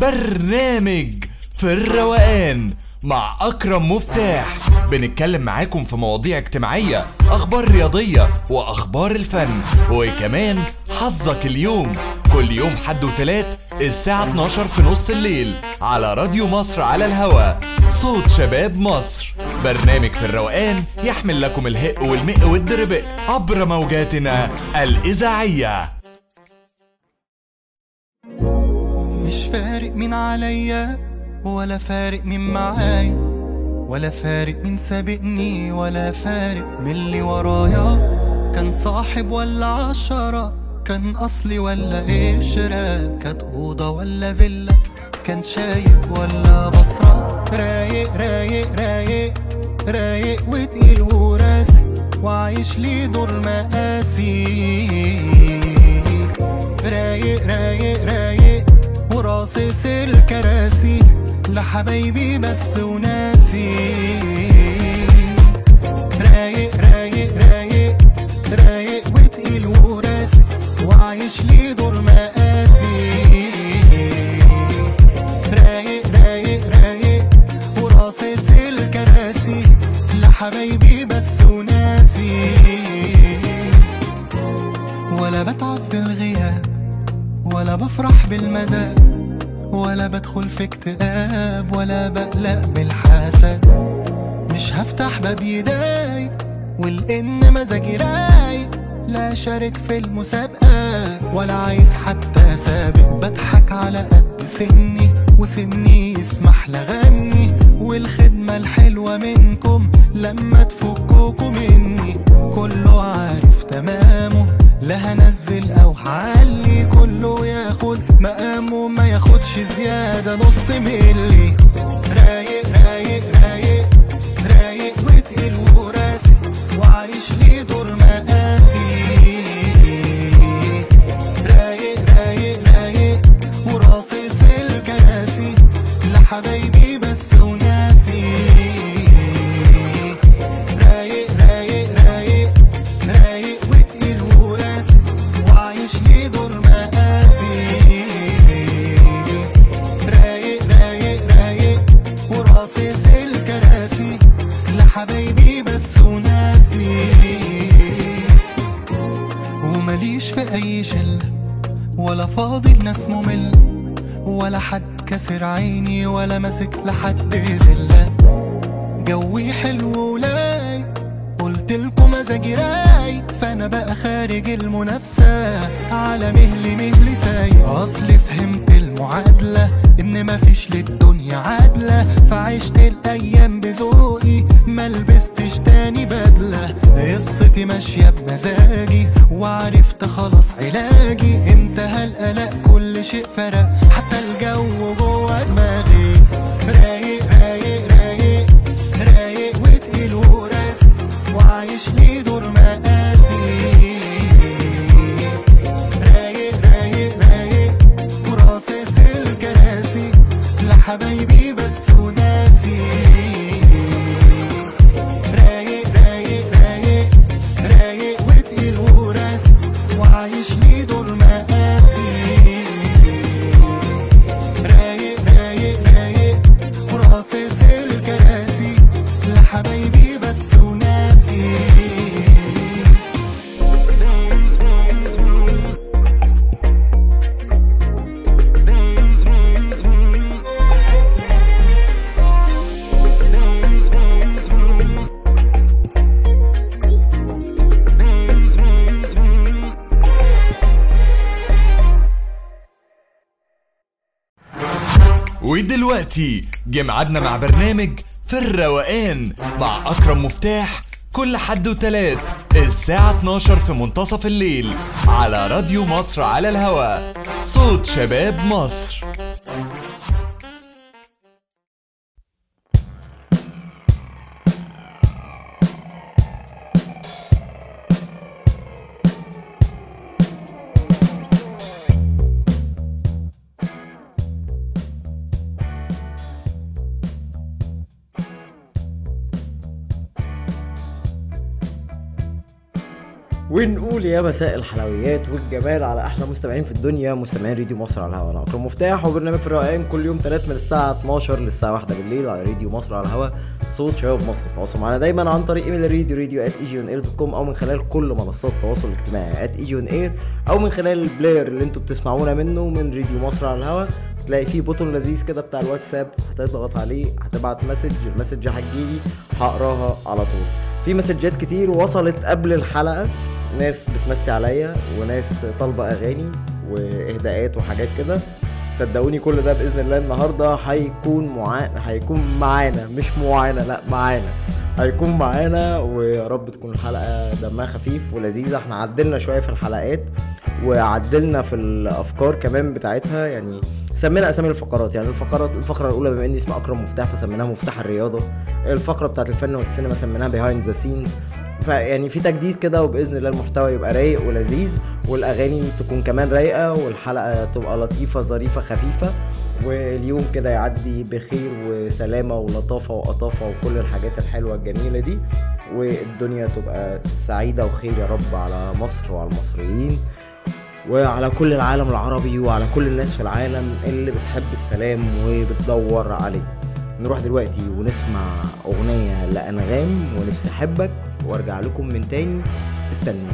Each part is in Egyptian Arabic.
برنامج في الروقان مع أكرم مفتاح بنتكلم معاكم في مواضيع اجتماعية أخبار رياضية وأخبار الفن وكمان حظك اليوم كل يوم حد وتلات الساعة 12 في نص الليل على راديو مصر على الهوا صوت شباب مصر برنامج في الروقان يحمل لكم الهق والمق والدربق عبر موجاتنا الإذاعية مش فارق مين عليا ولا فارق مين معايا ولا فارق مين سابقني ولا فارق من اللي ورايا كان صاحب ولا عشرة كان أصلي ولا قشرة كانت أوضة ولا فيلا كان شايب ولا بصرة رايق رايق رايق رايق وتقيل وراسي وعايش لي دور مقاسي رايق رايق رايق وراصص الكراسي لحبايبي بس وناسي رايق رايق رايق رايق وتقيل وراسي وعايش لي دور مقاسي رايق رايق رايق وراصص الكراسي لحبايبي بس وناسي ولا بتعب في الغياب ولا بفرح بالمدى ولا بدخل في اكتئاب ولا بقلق من الحسد مش هفتح باب يداي والإن مزاجي رايق لا شارك في المسابقة ولا عايز حتى سابق بضحك على قد سني وسني يسمح لغني والخدمة الحلوة منكم لما تفكوكوا مني كله عارف تمامه لا هنزل او هعلي كله ياخد مقامه ما ياخدش زيادة نص ملي رايق رايق رايق رايق وتقيل وراسي وعايش لي دور مقاسي رايق رايق رايق وراصص الكراسي لحبايبي بس وناسي رايق رايق رايق رايق وتقيل وراسي وعايش لي دور مقاسي رايق رايق رايق وراصص الكراسي لحبايبي بس وناسي ومليش في اي شله ولا فاضي الناس ممل ولا حد كسر عيني ولا ماسك لحد زله جوي حلو ولاي قلت لكم مزاجي رايق فانا بقى خارج المنافسه على مهلي مهلي سايق اصلي فهمت المعادله ان مفيش للدنيا عادله فعشت الايام بذوقي ما لبستش تاني بدله قصتي ماشيه بمزاجي وعرفت خلاص علاجي انتهى القلق كل شيء فرق حتى الجو جوه دماغي رايق رايق رايق رايق وتقيل وراسي وعايش لي دور مقاسي رايق رايق رايق وراصص الكراسي لحبايبي بس وناسي رايق رايق رايق رايق وتقيل وراسي وعايش لي دور مقاسي رايق رايق رايق وراصص الكراسي لحبايبي بس وناسي ودلوقتي جه ميعادنا مع برنامج في الروقان مع أكرم مفتاح كل حد وتلات الساعة 12 في منتصف الليل على راديو مصر على الهوا صوت شباب مصر ونقول يا مساء الحلويات والجمال على احلى مستمعين في الدنيا مستمعين راديو مصر على الهواء انا اكرم مفتاح وبرنامج في الروقان كل يوم تلات من الساعه 12 للساعه 1 بالليل على راديو مصر على الهواء صوت شباب مصر تواصلوا معانا دايما عن طريق ايميل الراديو راديو ات اي جي اون اير دوت كوم او من خلال كل منصات التواصل الاجتماعي ات اي جي اون اير او من خلال البلاير اللي انتوا بتسمعونا منه من راديو مصر على الهواء تلاقي فيه بوتون لذيذ كده بتاع الواتساب هتضغط عليه هتبعت مسج المسج هتجيلي هقراها على طول في مسجات كتير وصلت قبل الحلقه ناس بتمسي عليا وناس طالبه اغاني واهداءات وحاجات كده صدقوني كل ده باذن الله النهارده هيكون معا... هيكون معانا مش معانا لا معانا هيكون معانا ويا رب تكون الحلقه دمها خفيف ولذيذه احنا عدلنا شويه في الحلقات وعدلنا في الافكار كمان بتاعتها يعني سمينا اسامي الفقرات يعني الفقره الفقره الاولى بما اني اسمي اكرم مفتاح فسميناها مفتاح الرياضه الفقره بتاعت الفن والسينما سميناها بيهايند ذا سين فيعني في تجديد كده وباذن الله المحتوى يبقى رايق ولذيذ والاغاني تكون كمان رايقه والحلقه تبقى لطيفه ظريفه خفيفه واليوم كده يعدي بخير وسلامه ولطافه وقطافه وكل الحاجات الحلوه الجميله دي والدنيا تبقى سعيده وخير يا رب على مصر وعلى المصريين وعلى كل العالم العربي وعلى كل الناس في العالم اللي بتحب السلام وبتدور عليه نروح دلوقتي ونسمع اغنيه لانغام ونفسي احبك وارجع لكم من تاني استنوني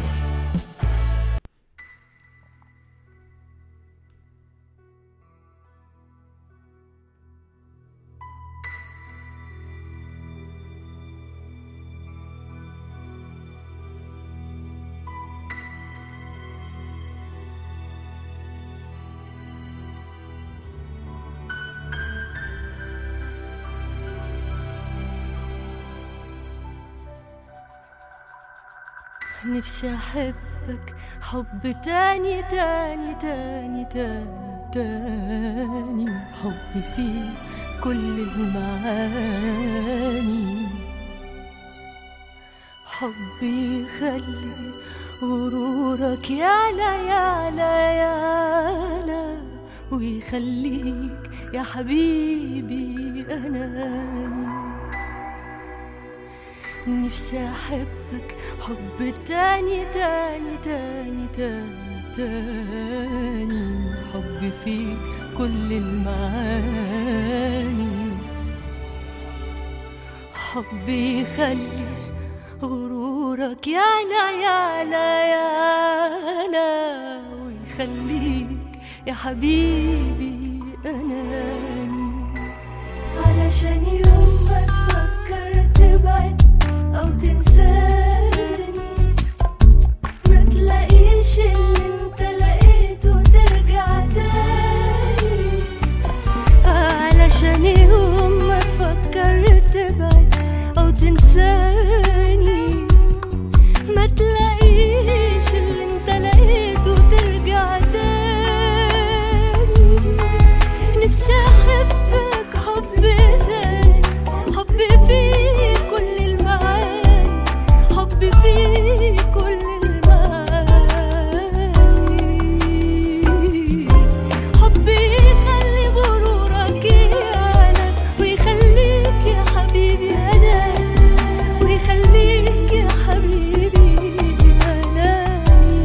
نفسي أحبك حب تاني تاني تاني تاني تاني حب فيه كل المعاني حب يخلي غرورك يعلى يعلى يعلى ويخليك يا حبيبي أناني نفسي أحبك حب تاني تاني تاني تاني تاني حب فيه كل المعاني حب يخلي غرورك يعلى يعلى يعلى ويخليك يا حبيبي أناني علشان يوم ما تفكر تبعد أو تنساني ما تلاقيش اللي انت لقيته ترجع تاني علشان يوم ما تفكر تبعد أو تنساني ما تلاقيش اللي انت لقيته ترجع تاني نفسي احبك حب تاني حب فيه كل المعاني حب فيه كل المعاني حب يخلي غرورك يعلى ويخليك يا حبيبي انا ويخليك يا حبيبي انا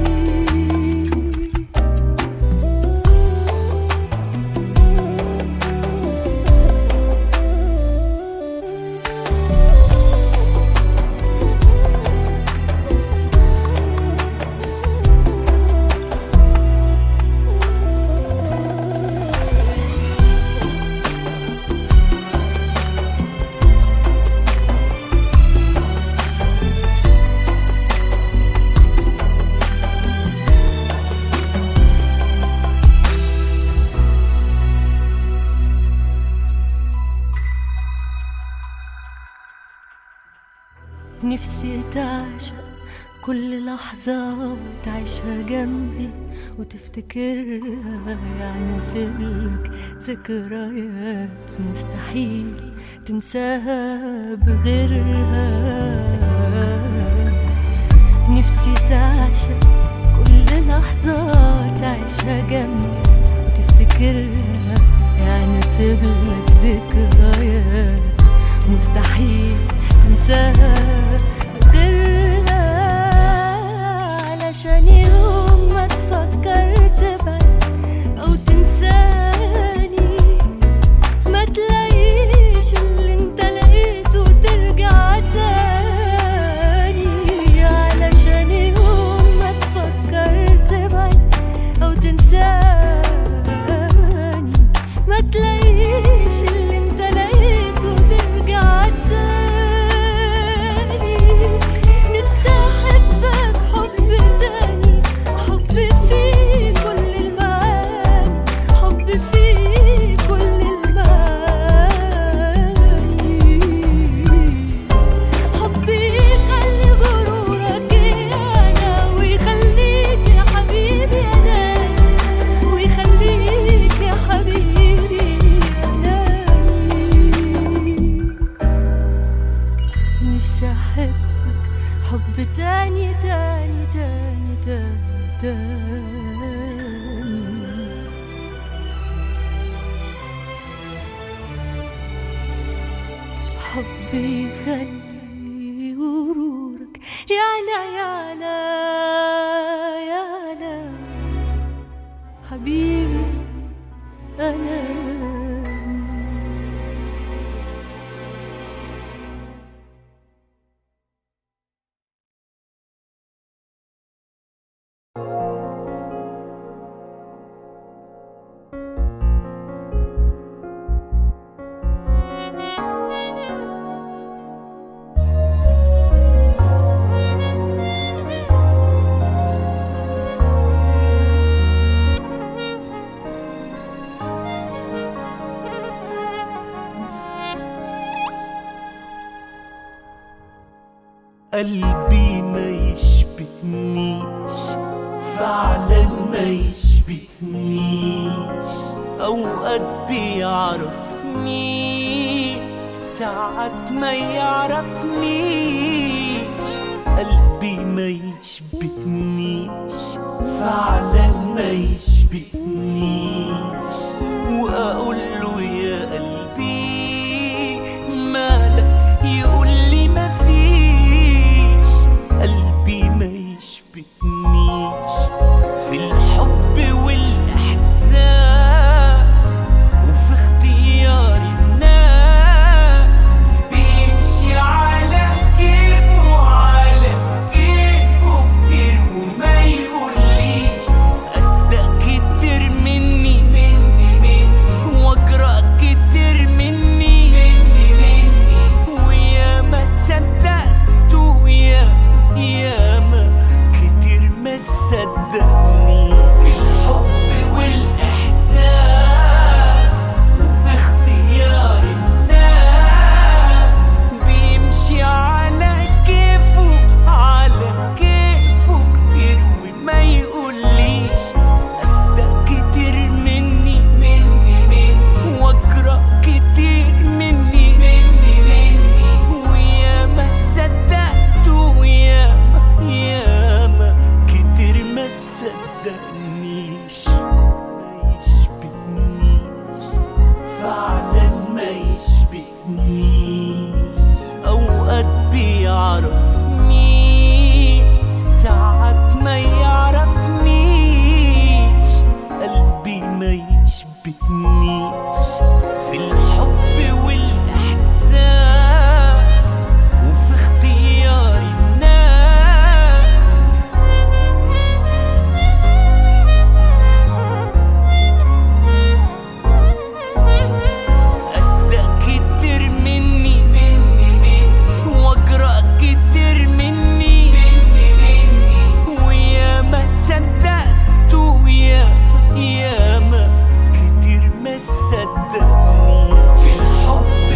نفسي تعشق كل لحظة وتعيشها جنبي وتفتكرها يعني سيبلك ذكريات مستحيل تنساها بغيرها نفسي تعشق كل لحظة تعيشها جنبي وتفتكرها يعني سيبلك ذكريات مستحيل تنساها غيرها بيخلي غرورك يعلى يعلى يعلى حبيبي أنا قلبي ما يشبهنيش فعلا ما يشبهنيش اوقات بيعرفني ساعات ما يعرفنيش قلبي ما يشبهنيش فعلا ما يشبهنيش واقول له يا قلبي مالك يقول لي ما فيش قلبي ما يشبهنيش في الحب والاحساس وفي اختيار الناس بيمشي على كيفه على كيفه كتير وما يقوليش اصدق كتير مني مني مني واجرأ كتير مني مني مني ويا ما صدقته ويا يا ما كتير ما صدقني في الحب والاحساس وفي اختيار الناس بيمشي على كيفه على كيفه كتير وما يقوليش اصدق كتير مني مني مني واجرأ كتير مني مني مني ويا ما صدقته ويا ما يا ما كتير ما صدقنيش ما يشبهنيش فعلا ما يشبهنيش اوقات بيعرفني ساعات ما يعرفنيش قلبي ما يشبهنيش في الحب والاحساس وفي اختيار الناس أصدق كتير مني مني مني وأجرأ كتير مني مني مني ويا ما صدقته ويا يا ما كتير ما صدقني في الحب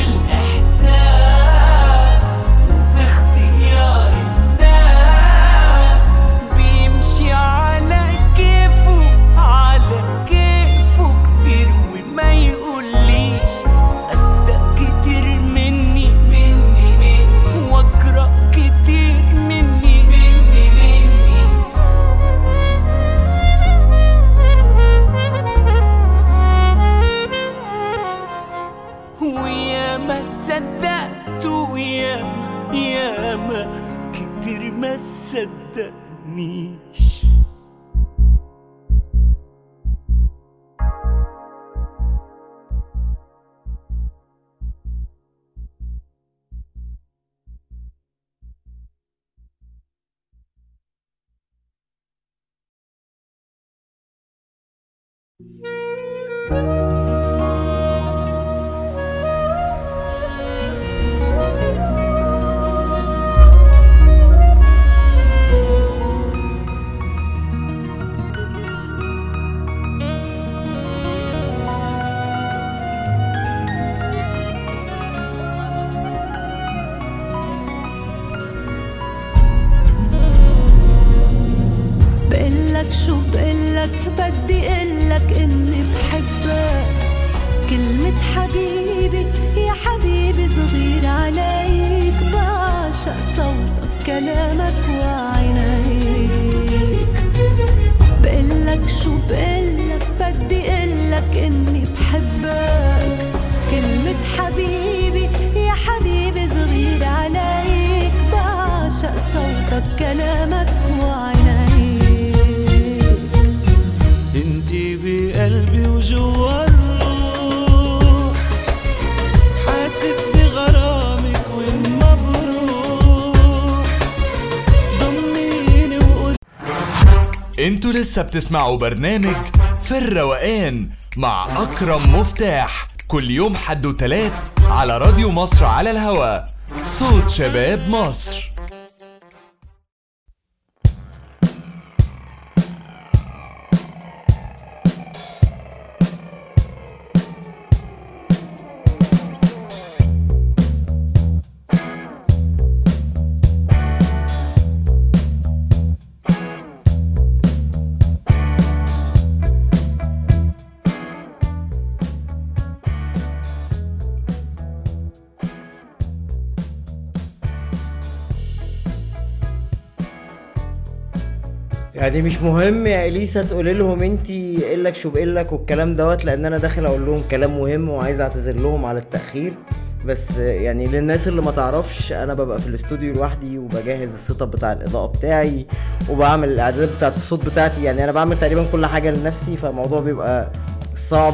والإحساس وفي اختيار الناس بيمشي على كيفه على كيفه كتير وما يقوليش أصدق كتير مني مني مني وأجرأ كتير مني مني مني ويا ما صدقت ويا ما يا ما كتير ما صدقنيش بقلك شو بقلك بدي قلك اني بحبك كلمة حبيبي يا حبيبي صغير عليك بعشق صوتك كلامك وعينيك بقلك شو بقلك بدي قلك اني بحبك كلمة حبيبي يا حبيبي ولسه بتسمعوا برنامج في الروقان مع أكرم مفتاح كل يوم حد وتلات على راديو مصر على الهوا صوت شباب مصر يعني مش مهم يا اليسا تقولي لهم انت قلك شو بقلك والكلام دوت لان انا داخل اقول لهم كلام مهم وعايز اعتذر لهم على التاخير بس يعني للناس اللي ما تعرفش انا ببقى في الاستوديو لوحدي وبجهز السيت اب بتاع الاضاءه بتاعي وبعمل الاعدادات بتاعت الصوت بتاعتي يعني انا بعمل تقريبا كل حاجه لنفسي فالموضوع بيبقى صعب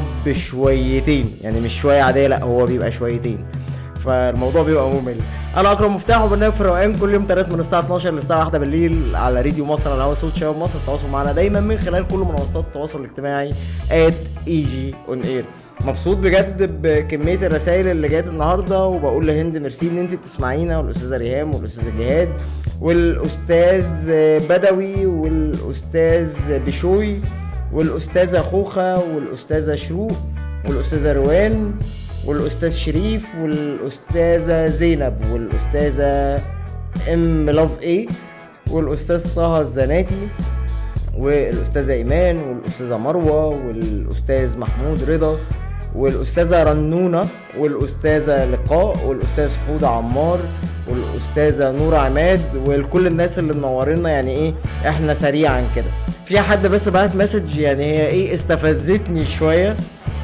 شويتين يعني مش شويه عاديه لا هو بيبقى شويتين فالموضوع بيبقى ممل انا اكرم مفتاح وبرنامج في الروقان كل يوم تلات من الساعه 12 للساعه 1 بالليل على راديو مصر على هوا صوت شباب مصر التواصل معنا دايما من خلال كل منصات التواصل الاجتماعي ات اي جي اون اير مبسوط بجد بكميه الرسائل اللي جات النهارده وبقول لهند ميرسي ان انت بتسمعينا والاستاذه ريهام والاستاذ جهاد والاستاذ بدوي والاستاذ بشوي والاستاذه خوخه والاستاذه شروق والاستاذه روان والاستاذ شريف والاستاذه زينب والاستاذه ام لاف اي والاستاذ طه الزناتي والاستاذه ايمان والاستاذه مروه والاستاذ محمود رضا والاستاذه رنونه والاستاذه لقاء والاستاذ حوده عمار والاستاذه نور عماد ولكل الناس اللي منورينا يعني ايه احنا سريعا كده في حد بس بعت مسج يعني هي ايه استفزتني شويه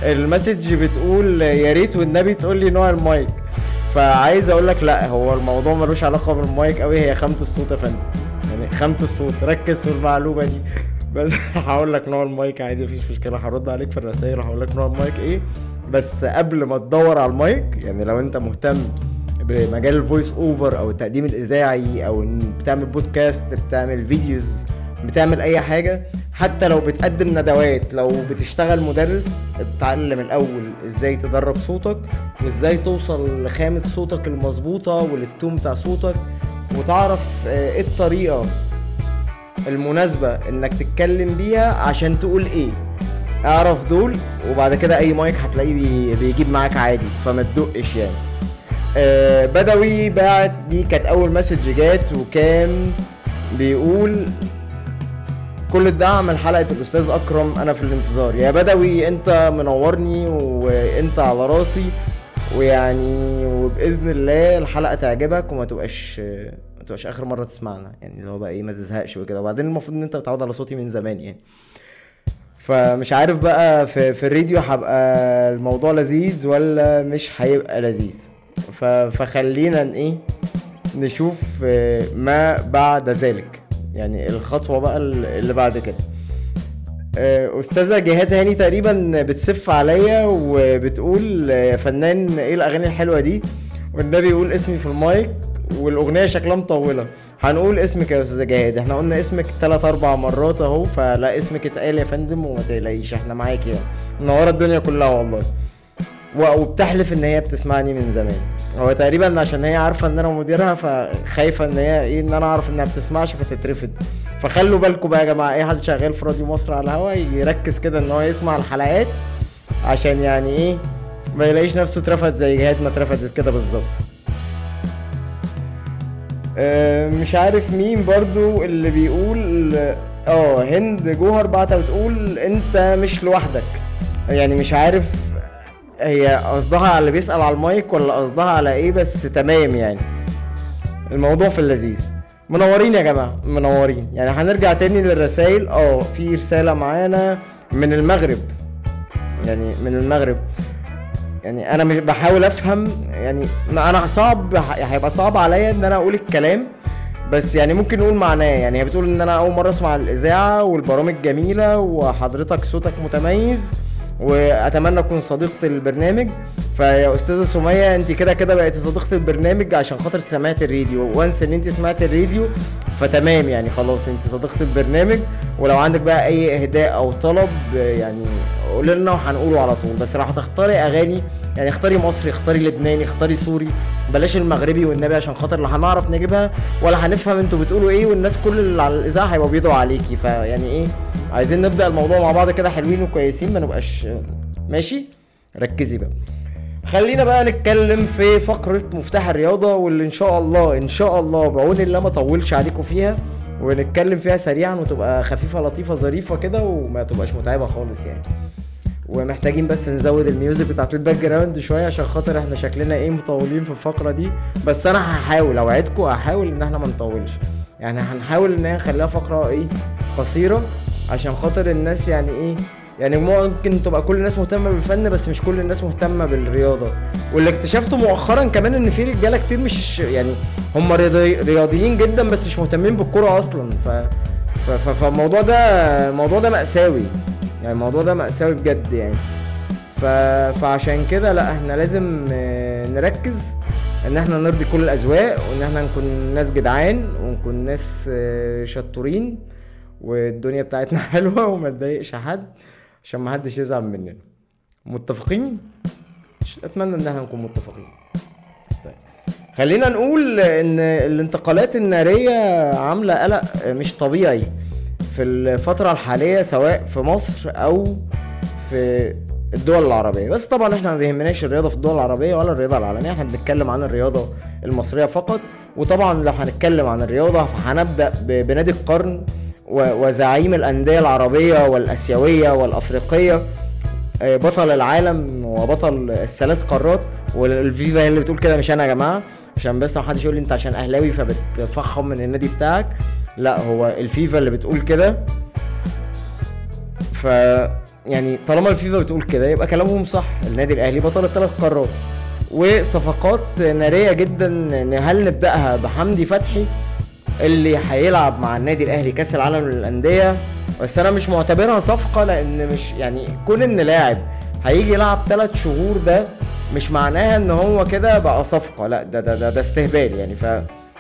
المسج بتقول يا ريت والنبي تقول لي نوع المايك فعايز اقول لك لا هو الموضوع ملوش علاقه بالمايك قوي هي خامه الصوت يا فندم يعني خامه الصوت ركز في المعلومه دي بس هقول لك نوع المايك عادي مفيش مشكله هرد عليك في الرسائل هقول لك نوع المايك ايه بس قبل ما تدور على المايك يعني لو انت مهتم بمجال الفويس اوفر او التقديم الاذاعي او ان بتعمل بودكاست بتعمل فيديوز بتعمل اي حاجه حتى لو بتقدم ندوات لو بتشتغل مدرس اتعلم الاول ازاي تدرب صوتك وازاي توصل لخامه صوتك المظبوطه وللتون بتاع صوتك وتعرف آه، ايه الطريقه المناسبه انك تتكلم بيها عشان تقول ايه اعرف دول وبعد كده اي مايك هتلاقيه بي- بيجيب معاك عادي فما تدقش يعني آه، بدوي بعت دي كانت اول مسج جات وكان بيقول كل الدعم لحلقة الأستاذ أكرم أنا في الانتظار يا بدوي أنت منورني وأنت على راسي ويعني وبإذن الله الحلقة تعجبك وما تبقاش ما تبقاش آخر مرة تسمعنا يعني اللي هو بقى إيه ما تزهقش وكده وبعدين المفروض إن أنت متعود على صوتي من زمان يعني فمش عارف بقى في, في الراديو هبقى الموضوع لذيذ ولا مش هيبقى لذيذ ف- فخلينا ن- ايه نشوف آه، ما بعد ذلك يعني الخطوة بقى ال- اللي بعد كده آه، استاذة جهاد هاني تقريبا بتسف عليا وبتقول يا فنان ايه الاغاني الحلوة دي والنبي يقول اسمي في المايك والاغنية شكلها مطولة هنقول اسمك يا استاذة جهاد احنا قلنا اسمك تلات اربع مرات اهو فلا اسمك اتقال يا فندم وما تقلقيش احنا معاكي يعني منورة الدنيا كلها والله و- وبتحلف ان هي بتسمعني من زمان هو تقريبا عشان هي عارفه ان انا مديرها فخايفه ان هي ايه ان انا اعرف انها بتسمعش فتترفد فخلوا بالكم بقى يا جماعه اي حد شغال في راديو مصر على الهوا يركز كده ان هو يسمع الحلقات عشان يعني ايه ما يلاقيش نفسه اترفد زي جهاد ما اترفدت كده بالظبط آه، مش عارف مين برضو اللي بيقول اه هند جوهر بعتها بتقول انت مش لوحدك يعني مش عارف هي قصدها على اللي بيسأل على المايك ولا قصدها على ايه بس تمام يعني الموضوع في اللذيذ منورين يا جماعة منورين يعني هنرجع تاني للرسائل اه في رسالة معانا من المغرب يعني من المغرب يعني انا مش بحاول افهم يعني ما انا صعب هيبقى صعب عليا ان انا اقول الكلام بس يعني ممكن نقول معناه يعني هي بتقول ان انا اول مره اسمع الاذاعه والبرامج جميله وحضرتك صوتك متميز واتمنى اكون صديقه البرنامج فيا استاذه سميه انت كده كده بقيتي صديقه البرنامج عشان خاطر سمعت الراديو وانس ان انت سمعت الراديو فتمام يعني خلاص انت صديقه البرنامج ولو عندك بقى اي اهداء او طلب آه، يعني قولي لنا وهنقوله على طول بس لو هتختاري اغاني يعني اختاري مصري اختاري لبناني اختاري سوري بلاش المغربي والنبي عشان خاطر لا هنعرف نجيبها ولا هنفهم انتوا بتقولوا ايه والناس كل اللي على الاذاعه هيبقوا بيدعوا عليكي فيعني ايه عايزين نبدا الموضوع مع بعض كده حلوين وكويسين ما نبقاش ماشي ركزي بقى خلينا بقى نتكلم في فقرة مفتاح الرياضة واللي ان شاء الله ان شاء الله بعون الله ما اطولش عليكم فيها ونتكلم فيها سريعا وتبقى خفيفة لطيفة ظريفة كده وما تبقاش متعبة خالص يعني ومحتاجين بس نزود الميوزك بتاعت الباك جراوند شويه عشان خاطر احنا شكلنا ايه مطولين في الفقره دي بس انا هحاول اوعدكم هحاول ان احنا ما نطولش يعني هنحاول ان هي نخليها فقره ايه قصيره عشان خاطر الناس يعني ايه يعني ممكن تبقى كل الناس مهتمه بالفن بس مش كل الناس مهتمه بالرياضه واللي اكتشفته مؤخرا كمان ان في رجاله كتير مش يعني هم رياضي رياضيين جدا بس مش مهتمين بالكوره اصلا ف ف- ف- فالموضوع ده الموضوع ده مأساوي يعني الموضوع ده مأساوي بجد يعني ف... فعشان كده لا احنا لازم آه، نركز ان احنا نرضي كل الاذواق وان احنا نكون ناس جدعان ونكون ناس آه، شطورين والدنيا بتاعتنا حلوه وما تضايقش حد عشان ما حدش يزعل مننا متفقين اتمنى ان احنا نكون متفقين طيب. خلينا نقول ان الانتقالات الناريه عامله قلق مش طبيعي في الفتره الحاليه سواء في مصر او في الدول العربيه بس طبعا احنا ما بيهمناش الرياضه في الدول العربيه ولا الرياضه العالميه احنا بنتكلم عن الرياضه المصريه فقط وطبعا لو هنتكلم عن الرياضه فهنبدا ب- بنادي القرن و- وزعيم الانديه العربيه والاسيويه والافريقيه آه، بطل العالم وبطل الثلاث قارات والفيفا هي اللي بتقول كده مش انا يا جماعه عشان بس ما حدش يقول لي انت عشان اهلاوي فبتفخم من النادي بتاعك لا هو الفيفا اللي بتقول كده ف يعني طالما الفيفا بتقول كده يبقى كلامهم صح النادي الاهلي بطل الثلاث قارات وصفقات ناريه جدا هل نبداها بحمدي فتحي اللي هيلعب مع النادي الاهلي كاس العالم للانديه بس انا مش معتبرها صفقه لان مش يعني كون ان لاعب هيجي يلعب ثلاث شهور ده مش معناها ان هو كده بقى صفقه لا ده ده ده, ده استهبال يعني ف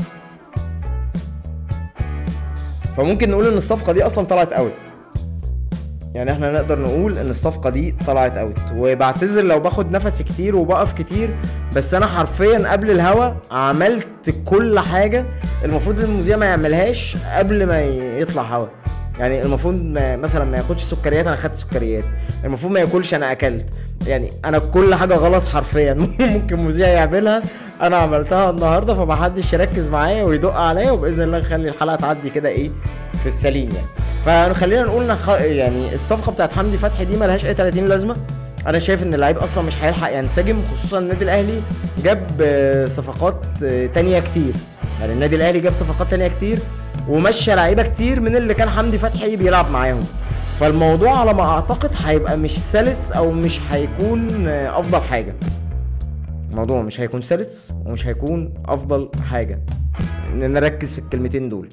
فممكن نقول ان الصفقه دي اصلا طلعت اوت يعني احنا نقدر نقول ان الصفقه دي طلعت اوت وبعتذر لو باخد نفس كتير وبقف كتير بس انا حرفيا قبل الهوا عملت كل حاجه المفروض المذيع ما يعملهاش قبل ما ي- يطلع هوا يعني المفروض ما مثلا ما ياخدش سكريات انا خدت سكريات المفروض ما ياكلش انا اكلت يعني انا كل حاجه غلط حرفيا ممكن مذيع يعملها انا عملتها النهارده فمحدش يركز معايا ويدق عليا وباذن الله نخلي الحلقه تعدي كده ايه في السليم يعني فخلينا نقول نخ... يعني الصفقه بتاعت حمدي فتحي دي ملهاش اي 30 لازمه انا شايف ان اللعيب اصلا مش هيلحق ينسجم خصوصا النادي الاهلي جاب آه، صفقات آه، تانية كتير يعني النادي الاهلي جاب صفقات تانية كتير ومشى لعيبه كتير من اللي كان حمدي فتحي بيلعب معاهم فالموضوع على ما اعتقد هيبقى مش سلس او مش هيكون آه، افضل حاجه الموضوع مش هيكون سلس ومش هيكون افضل حاجه ان نركز في الكلمتين دول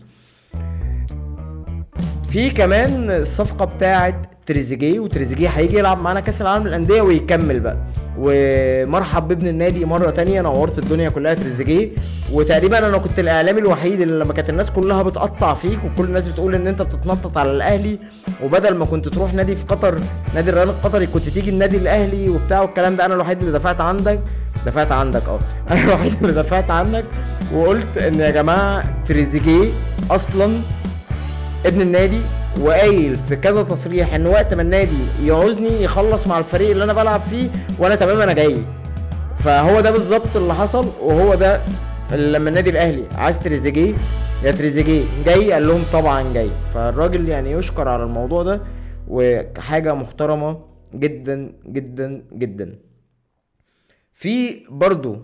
في كمان الصفقه بتاعه تريزيجيه وتريزيجيه هيجي يلعب معانا كاس العالم للانديه ويكمل بقى ومرحب بابن النادي مره تانية نورت الدنيا كلها تريزيجيه وتقريبا انا كنت الاعلامي الوحيد اللي لما كانت الناس كلها بتقطع فيك وكل الناس بتقول ان انت بتتنطط على الاهلي وبدل ما كنت تروح نادي في قطر نادي الريال القطري كنت تيجي النادي الاهلي وبتاع والكلام ده انا الوحيد اللي دفعت عندك دفعت عندك اه انا الوحيد اللي دفعت عنك وقلت ان يا جماعه تريزيجيه اصلا ابن النادي وقايل في كذا تصريح ان وقت ما النادي يعوزني يخلص مع الفريق اللي انا بلعب فيه وانا تمام انا جاي فهو ده بالظبط اللي حصل وهو ده اللي لما النادي الاهلي عايز تريزيجيه يا تريزيجيه جاي قال لهم طبعا جاي فالراجل يعني يشكر على الموضوع ده وحاجه محترمه جدا جدا جدا في برضو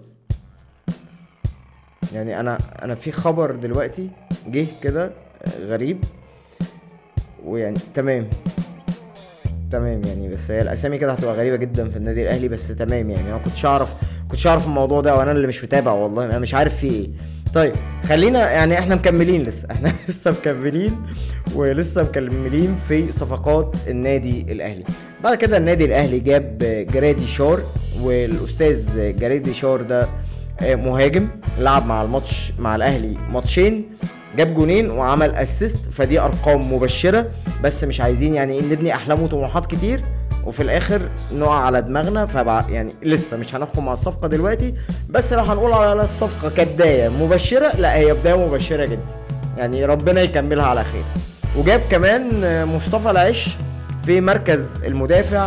يعني انا انا في خبر دلوقتي جه كده غريب ويعني تمام تمام يعني بس هي الاسامي كده هتبقى غريبه جدا في النادي الاهلي بس تمام يعني انا ما كنتش اعرف كنتش اعرف الموضوع ده وانا اللي مش متابع والله انا مش عارف فيه ايه طيب خلينا يعني احنا مكملين لسه احنا لسه مكملين ولسه مكملين في صفقات النادي الاهلي بعد كده النادي الاهلي جاب جرادي شار والاستاذ جريدي شار ده آه، مهاجم لعب مع الماتش مع الاهلي ماتشين جاب جونين وعمل اسيست فدي ارقام مبشره بس مش عايزين يعني ايه نبني احلام وطموحات كتير وفي الاخر نقع على دماغنا فبع يعني لسه مش هنحكم على الصفقه دلوقتي بس لو هنقول على الصفقه كبدايه مبشره لا هي بدايه مبشره جدا يعني ربنا يكملها على خير وجاب كمان آه، مصطفى العش في مركز المدافع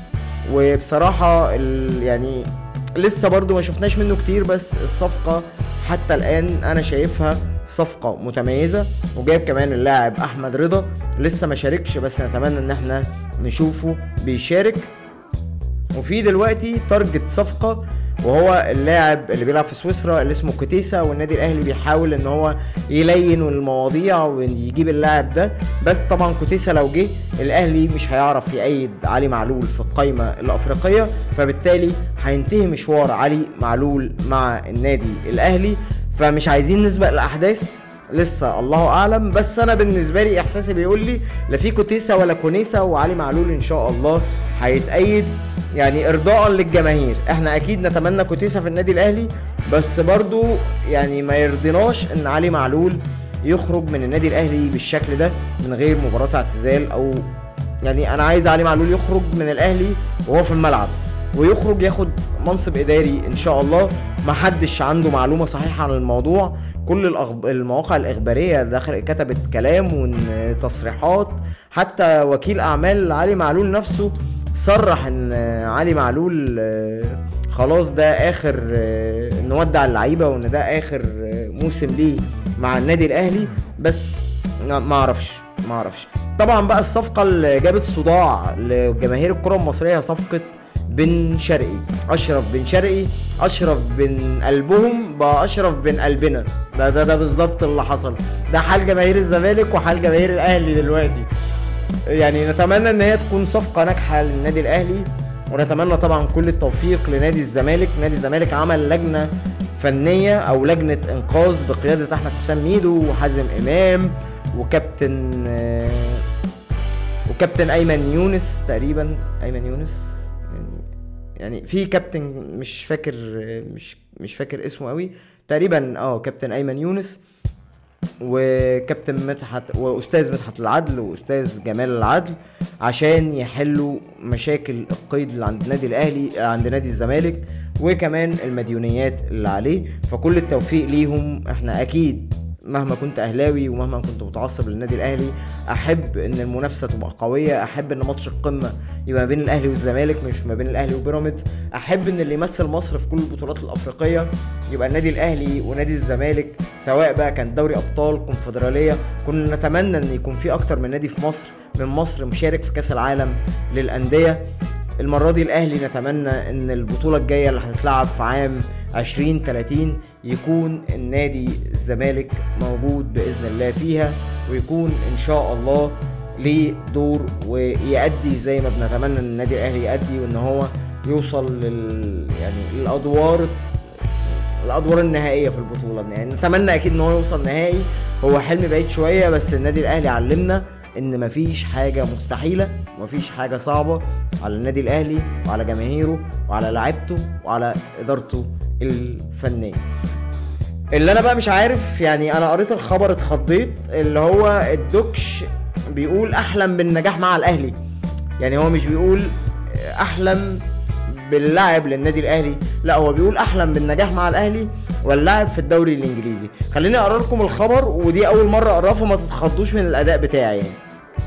وبصراحة ال- يعني لسه برضو ما شفناش منه كتير بس الصفقة حتى الآن أنا شايفها صفقة متميزة وجايب كمان اللاعب أحمد رضا لسه ما شاركش بس نتمنى إن احنا نشوفه بيشارك وفي دلوقتي تارجت صفقة وهو اللاعب اللي بيلعب في سويسرا اللي اسمه كوتيسا والنادي الاهلي بيحاول ان هو يلين المواضيع ويجيب اللاعب ده بس طبعا كوتيسا لو جه الاهلي مش هيعرف يأيد علي معلول في القايمة الافريقية فبالتالي هينتهي مشوار علي معلول مع النادي الاهلي فمش عايزين نسبق الاحداث لسه الله اعلم بس انا بالنسبه لي احساسي بيقول لي لا في كوتيسا ولا كونيسا وعلي معلول ان شاء الله هيتأيد يعني ارضاء للجماهير احنا اكيد نتمنى كوتيسا في النادي الاهلي بس برضو يعني ما يرضيناش ان علي معلول يخرج من النادي الاهلي بالشكل ده من غير مباراه اعتزال او يعني انا عايز علي معلول يخرج من الاهلي وهو في الملعب ويخرج ياخد منصب اداري ان شاء الله ما حدش عنده معلومه صحيحه عن الموضوع كل الأخب... المواقع الاخباريه دخل كتبت كلام وتصريحات حتى وكيل اعمال علي معلول نفسه صرح ان علي معلول آه، خلاص ده اخر آه، نودع اللعيبه وان ده اخر آه، موسم ليه مع النادي الاهلي بس ما اعرفش ما اعرفش طبعا بقى الصفقه اللي جابت صداع لجماهير الكره المصريه صفقه بن شرقي اشرف بن شرقي اشرف بن قلبهم بقى اشرف بن قلبنا ده ده ده بالظبط اللي حصل ده حال جماهير الزمالك وحال جماهير الاهلي دلوقتي يعني نتمنى ان هي تكون صفقه ناجحه للنادي الاهلي ونتمنى طبعا كل التوفيق لنادي الزمالك نادي الزمالك عمل لجنه فنيه او لجنه انقاذ بقياده احمد حسام ميدو وحازم امام وكابتن آه، وكابتن ايمن يونس تقريبا ايمن يونس يعني يعني في كابتن مش فاكر مش مش فاكر اسمه قوي تقريبا اه كابتن ايمن يونس وكابتن مدحت واستاذ مدحت العدل واستاذ جمال العدل عشان يحلوا مشاكل القيد اللي عند النادي الاهلي عند نادي الزمالك وكمان المديونيات اللي عليه فكل التوفيق ليهم احنا اكيد مهما كنت اهلاوي ومهما كنت متعصب للنادي الاهلي احب ان المنافسه تبقى قويه احب ان ماتش القمه يبقى ما بين الاهلي والزمالك مش ما بين الاهلي وبيراميدز احب ان اللي يمثل مصر في كل البطولات الافريقيه يبقى النادي الاهلي ونادي الزمالك سواء بقى كان دوري ابطال كونفدراليه كنا نتمنى ان يكون في اكتر من نادي في مصر من مصر مشارك في كاس العالم للانديه المرة دي الأهلي نتمنى إن البطولة الجاية اللي هتتلعب في عام 2030 يكون النادي الزمالك موجود بإذن الله فيها ويكون إن شاء الله ليه دور ويأدي زي ما بنتمنى إن النادي الأهلي يأدي وإن هو يوصل لل يعني الأدوار الادوار النهائيه في البطوله يعني نتمنى اكيد ان هو يوصل نهائي هو حلم بعيد شويه بس النادي الاهلي علمنا ان مفيش حاجه مستحيله ومفيش حاجه صعبه على النادي الاهلي وعلى جماهيره وعلى لعيبته وعلى ادارته الفنيه اللي انا بقى مش عارف يعني انا قريت الخبر اتخضيت اللي هو الدوكش بيقول احلم بالنجاح مع الاهلي يعني هو مش بيقول احلم باللاعب للنادي الاهلي لا هو بيقول احلم بالنجاح مع الاهلي واللاعب في الدوري الانجليزي خليني اقرا لكم الخبر ودي اول مره اقراه فما تتخضوش من الاداء بتاعي يعني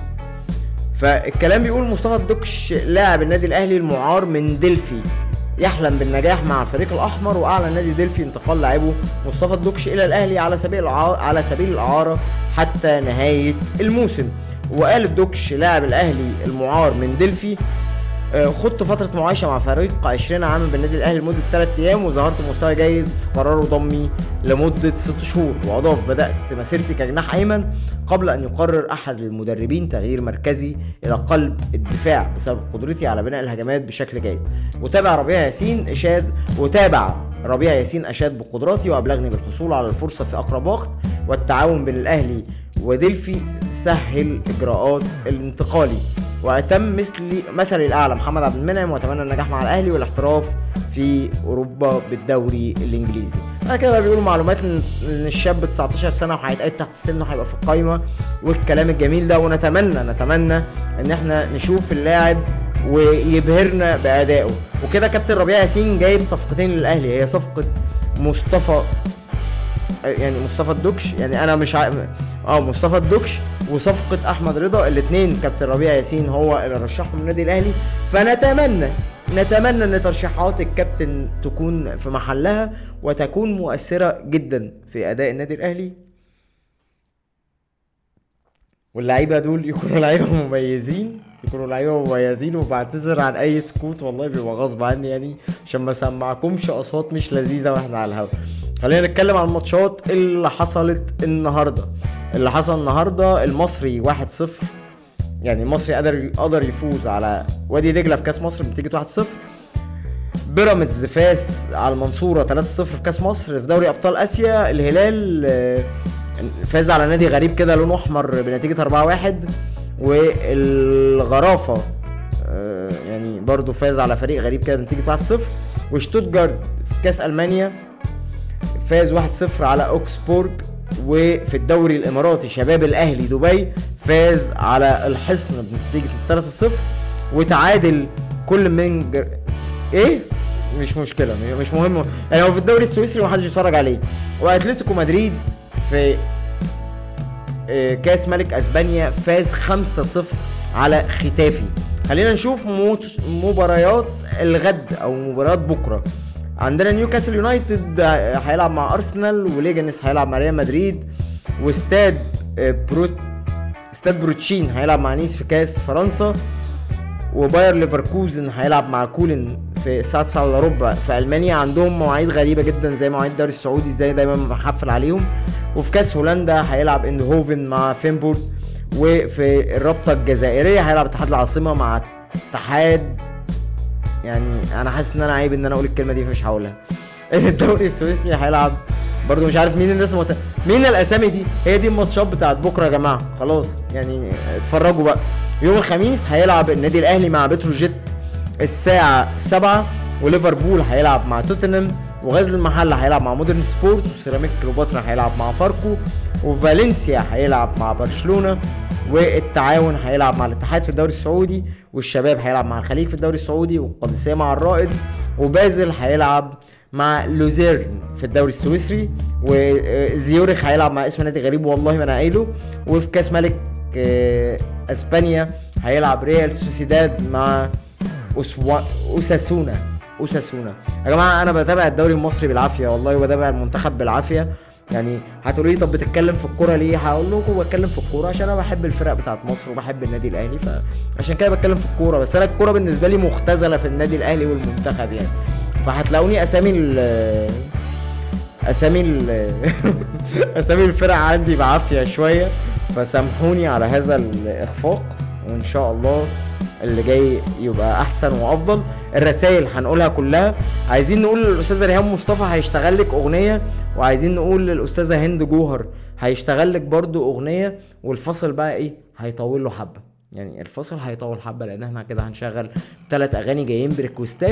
فالكلام بيقول مصطفى الدكش لاعب النادي الاهلي المعار من دلفي يحلم بالنجاح مع الفريق الاحمر واعلن نادي دلفي انتقال لاعبه مصطفى الدكش الى الاهلي على سبيل الع... على سبيل الاعاره حتى نهايه الموسم وقال الدكش لاعب الاهلي المعار من دلفي آه، خضت فترة معايشة مع فريق 20 عاما بالنادي الأهلي لمدة 3 أيام وظهرت مستوى جيد في قرار ضمي لمدة 6 شهور وأضاف بدأت مسيرتي كجناح أيمن قبل أن يقرر أحد المدربين تغيير مركزي إلى قلب الدفاع بسبب قدرتي على بناء الهجمات بشكل جيد وتابع ربيع ياسين إشاد وتابع ربيع ياسين أشاد بقدراتي وأبلغني بالحصول على الفرصة في أقرب وقت والتعاون بين الأهلي ودلفي سهل إجراءات الانتقالي وأتم مثلي مثلي الأعلى محمد عبد المنعم وأتمنى النجاح مع الأهلي والاحتراف في اوروبا بالدوري الانجليزي انا كده بقى بيقولوا معلومات ان إن الشاب 19 سنه وهيتقعد تحت السن وهيبقى في القايمه والكلام الجميل ده ونتمنى نتمنى ان احنا نشوف اللاعب ويبهرنا بادائه وكده كابتن ربيع ياسين جايب صفقتين للاهلي هي صفقه مصطفى يعني مصطفى الدكش يعني انا مش ع... اه مصطفى الدكش وصفقة احمد رضا الاثنين كابتن ربيع ياسين هو اللي رشحهم النادي الاهلي فنتمنى نتمنى ان ترشيحات الكابتن تكون في محلها وتكون مؤثرة جدا في اداء النادي الاهلي واللعيبه دول يكونوا لعيبه مميزين يكونوا لعيبه مميزين وبعتذر عن اي سكوت والله بيبقى غصب عني يعني عشان ما اسمعكمش اصوات مش لذيذه واحنا على الهوا خلينا نتكلم عن الماتشات اللي حصلت النهارده اللي حصل النهارده المصري 1-0 يعني المصري قدر قدر يفوز على وادي دجله في كاس مصر بنتيجه 1-0 بيراميدز فاز على المنصوره 3-0 في كاس مصر في دوري ابطال اسيا الهلال آه، فاز على نادي غريب كده لونه احمر بنتيجه 4-1 والغرافه آه، يعني برضو فاز على فريق غريب كده بنتيجه 1-0 وشتوتجارت في كاس المانيا فاز 1-0 على اوكسبورج وفي الدوري الاماراتي شباب الاهلي دبي فاز على الحصن بنتيجه 3-0 وتعادل كل من جر... ايه مش مشكله مش مهم يعني هو في الدوري السويسري محدش يتفرج عليه واتلتيكو مدريد في آه، كاس ملك اسبانيا فاز 5-0 على ختافي خلينا نشوف موت- مباريات الغد او مباريات بكره عندنا نيوكاسل يونايتد آه، هيلعب مع ارسنال وليجانس هيلعب مع ريال مدريد واستاد آه، بروت استاد بروتشين هيلعب مع نيس في كاس فرنسا وباير ليفركوزن هيلعب مع كولن في الساعة 9 الا ربع في المانيا عندهم مواعيد غريبة جدا زي مواعيد الدوري السعودي زي دايما محفل عليهم وفي كاس هولندا هيلعب اندهوفن مع فينبورد وفي الرابطة الجزائرية هيلعب اتحاد العاصمة مع اتحاد يعني انا حاسس ان انا عيب ان انا اقول الكلمة دي فمش هقولها الدوري السويسري هيلعب برضه مش عارف مين الناس مت... مين الاسامي دي هي دي الماتشات بتاعت بكره يا جماعه خلاص يعني اتفرجوا بقى يوم الخميس هيلعب النادي الاهلي مع بتروجيت الساعه 7 وليفربول هيلعب مع توتنهام وغزل المحله هيلعب مع مودرن سبورت وسيراميك كليوباترا هيلعب مع فاركو وفالنسيا هيلعب مع برشلونه والتعاون هيلعب مع الاتحاد في الدوري السعودي والشباب هيلعب مع الخليج في الدوري السعودي والقادسيه مع الرائد وبازل هيلعب مع لوزيرن في الدوري السويسري وزيورخ هيلعب مع اسم نادي غريب والله ما انا قايله وفي كاس ملك آه، اسبانيا هيلعب ريال سوسيداد مع أسوا... اساسونا اساسونا يا جماعه انا بتابع الدوري المصري بالعافيه والله وبتابع المنتخب بالعافيه يعني هتقولوا لي طب بتتكلم في الكوره ليه هقول لكم بتكلم في الكوره عشان انا بحب الفرق بتاعت مصر وبحب النادي الاهلي فعشان كده بتكلم في الكوره بس انا الكوره بالنسبه لي مختزله في النادي الاهلي والمنتخب يعني فهتلاقوني اسامي ال اسامي ال اسامي الفرق عندي بعافيه شويه فسامحوني على هذا الاخفاق وان شاء الله اللي جاي يبقى احسن وافضل الرسائل هنقولها كلها عايزين نقول للاستاذه ريهام مصطفى هيشتغل لك اغنيه وعايزين نقول للاستاذه هند جوهر هيشتغل لك برضو اغنيه والفصل بقى ايه هيطول له حبه يعني الفصل هيطول حبه لان احنا كده هنشغل ثلاث اغاني جايين بريكوستات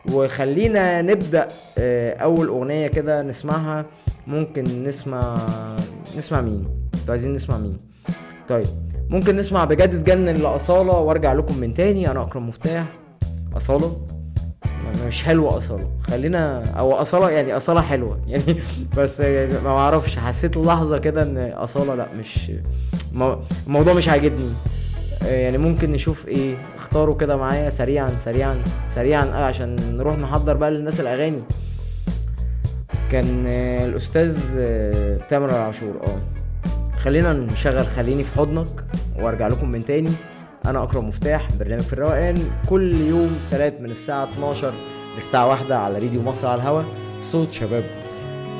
وخلينا نبدا آه، اول اغنيه كده نسمعها ممكن نسمع نسمع مين انتوا عايزين نسمع مين طيب ممكن نسمع بجد تجنن لأصالة وارجع لكم من تاني انا اكرم مفتاح أصالة ما- مش حلوة أصالة خلينا أو أصالة يعني أصالة حلوة يعني بس يعني ما بعرفش حسيت لحظة كده إن أصالة لأ مش مو- الموضوع مش عاجبني آه، يعني ممكن نشوف ايه اختاروا كده معايا سريعا سريعا سريعا اه عشان نروح نحضر بقى للناس الاغاني كان آه، الاستاذ آه، تامر العاشور اه خلينا نشغل خليني في حضنك وارجع لكم من تاني انا اكرم مفتاح برنامج في الروقان كل يوم تلات من الساعه 12 للساعه 1 على راديو مصر على الهوا صوت شباب مصر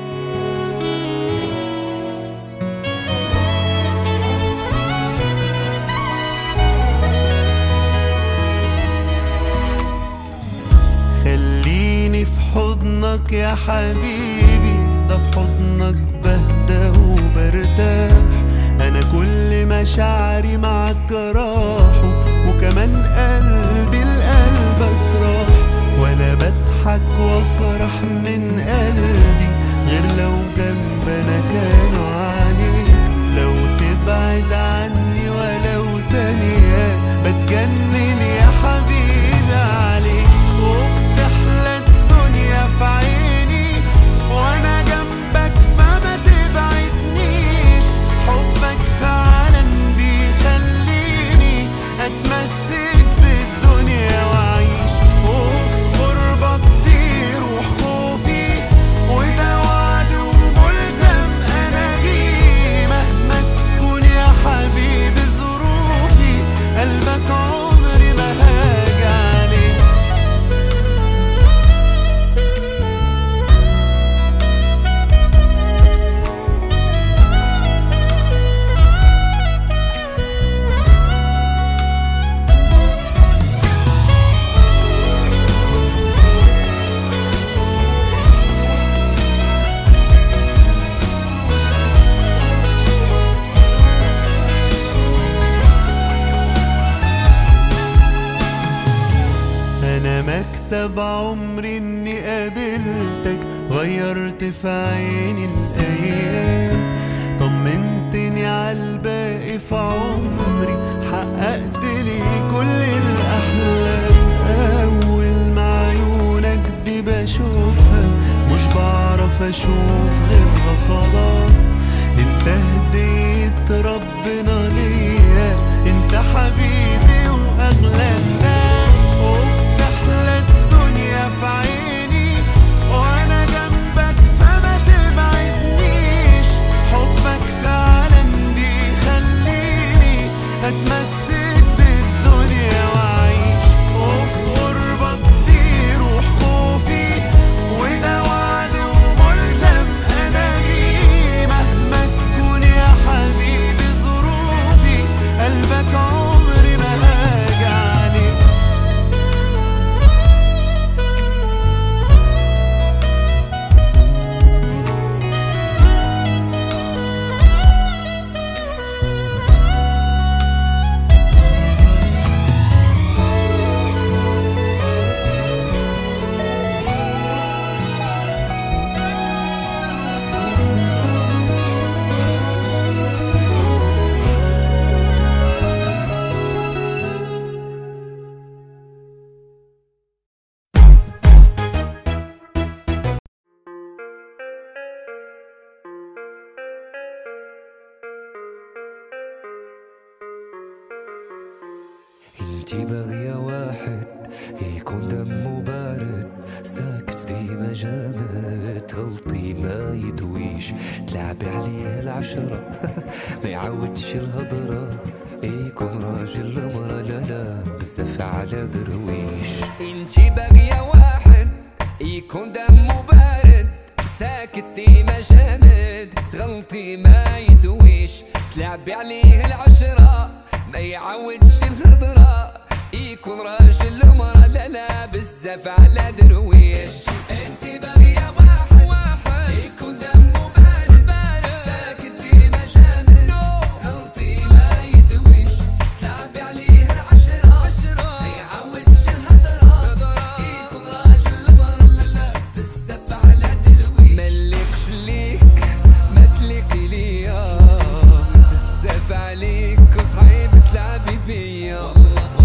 خليني في حضنك يا حبيبي ده في حضنك بهدى وبرتاح انا كل مشاعري معاك راحوا وكمان قلبي لقلبك راح وانا بضحك مكسب عمري اني قابلتك غيرت في عيني الايام طمنتني عالباقي في عمري حققت لي كل الاحلام اول ما عيونك دي بشوفها مش بعرف اشوف غيرها خلاص انت هديت ربنا ليا انت حبيبي واغلى الناس وبتحلى الدنيا في عيني وانا جنبك فما تبعدنيش حبك فعلا بيخليني اتمسك بالدنيا واعيش وفي قربك بيروح خوفي وده وعد وملزم انا بيه مهما تكون يا حبيبي ظروفي قلبك عمري ما هاجي عليه انتي باغية واحد يكون دمه بارد ساكت ديما جامد غلطي ما يدويش تلعبي عليه العشرة ما يعودش الهضرة يكون راجل مرة لا لا بزاف على درويش انتي باغية واحد يكون دمه بارد ساكت ديما جامد تغلطي ما يدويش تلعبي عليه العشرة ما يعودش الهضرة يكون راجل مرة لا لا بزاف على درويش انتي باغية واحد واحد يكون دمه بارد بارد ساكت ديما جامد تغلطي ما يدويش تلعبي عليه العشرة عشرة ما يعودش الهضرة يكون راجل مرة لا لا بزاف على درويش ملكش ليك ما تليقي ليا بزاف عليك وصعيب تلعبي بيا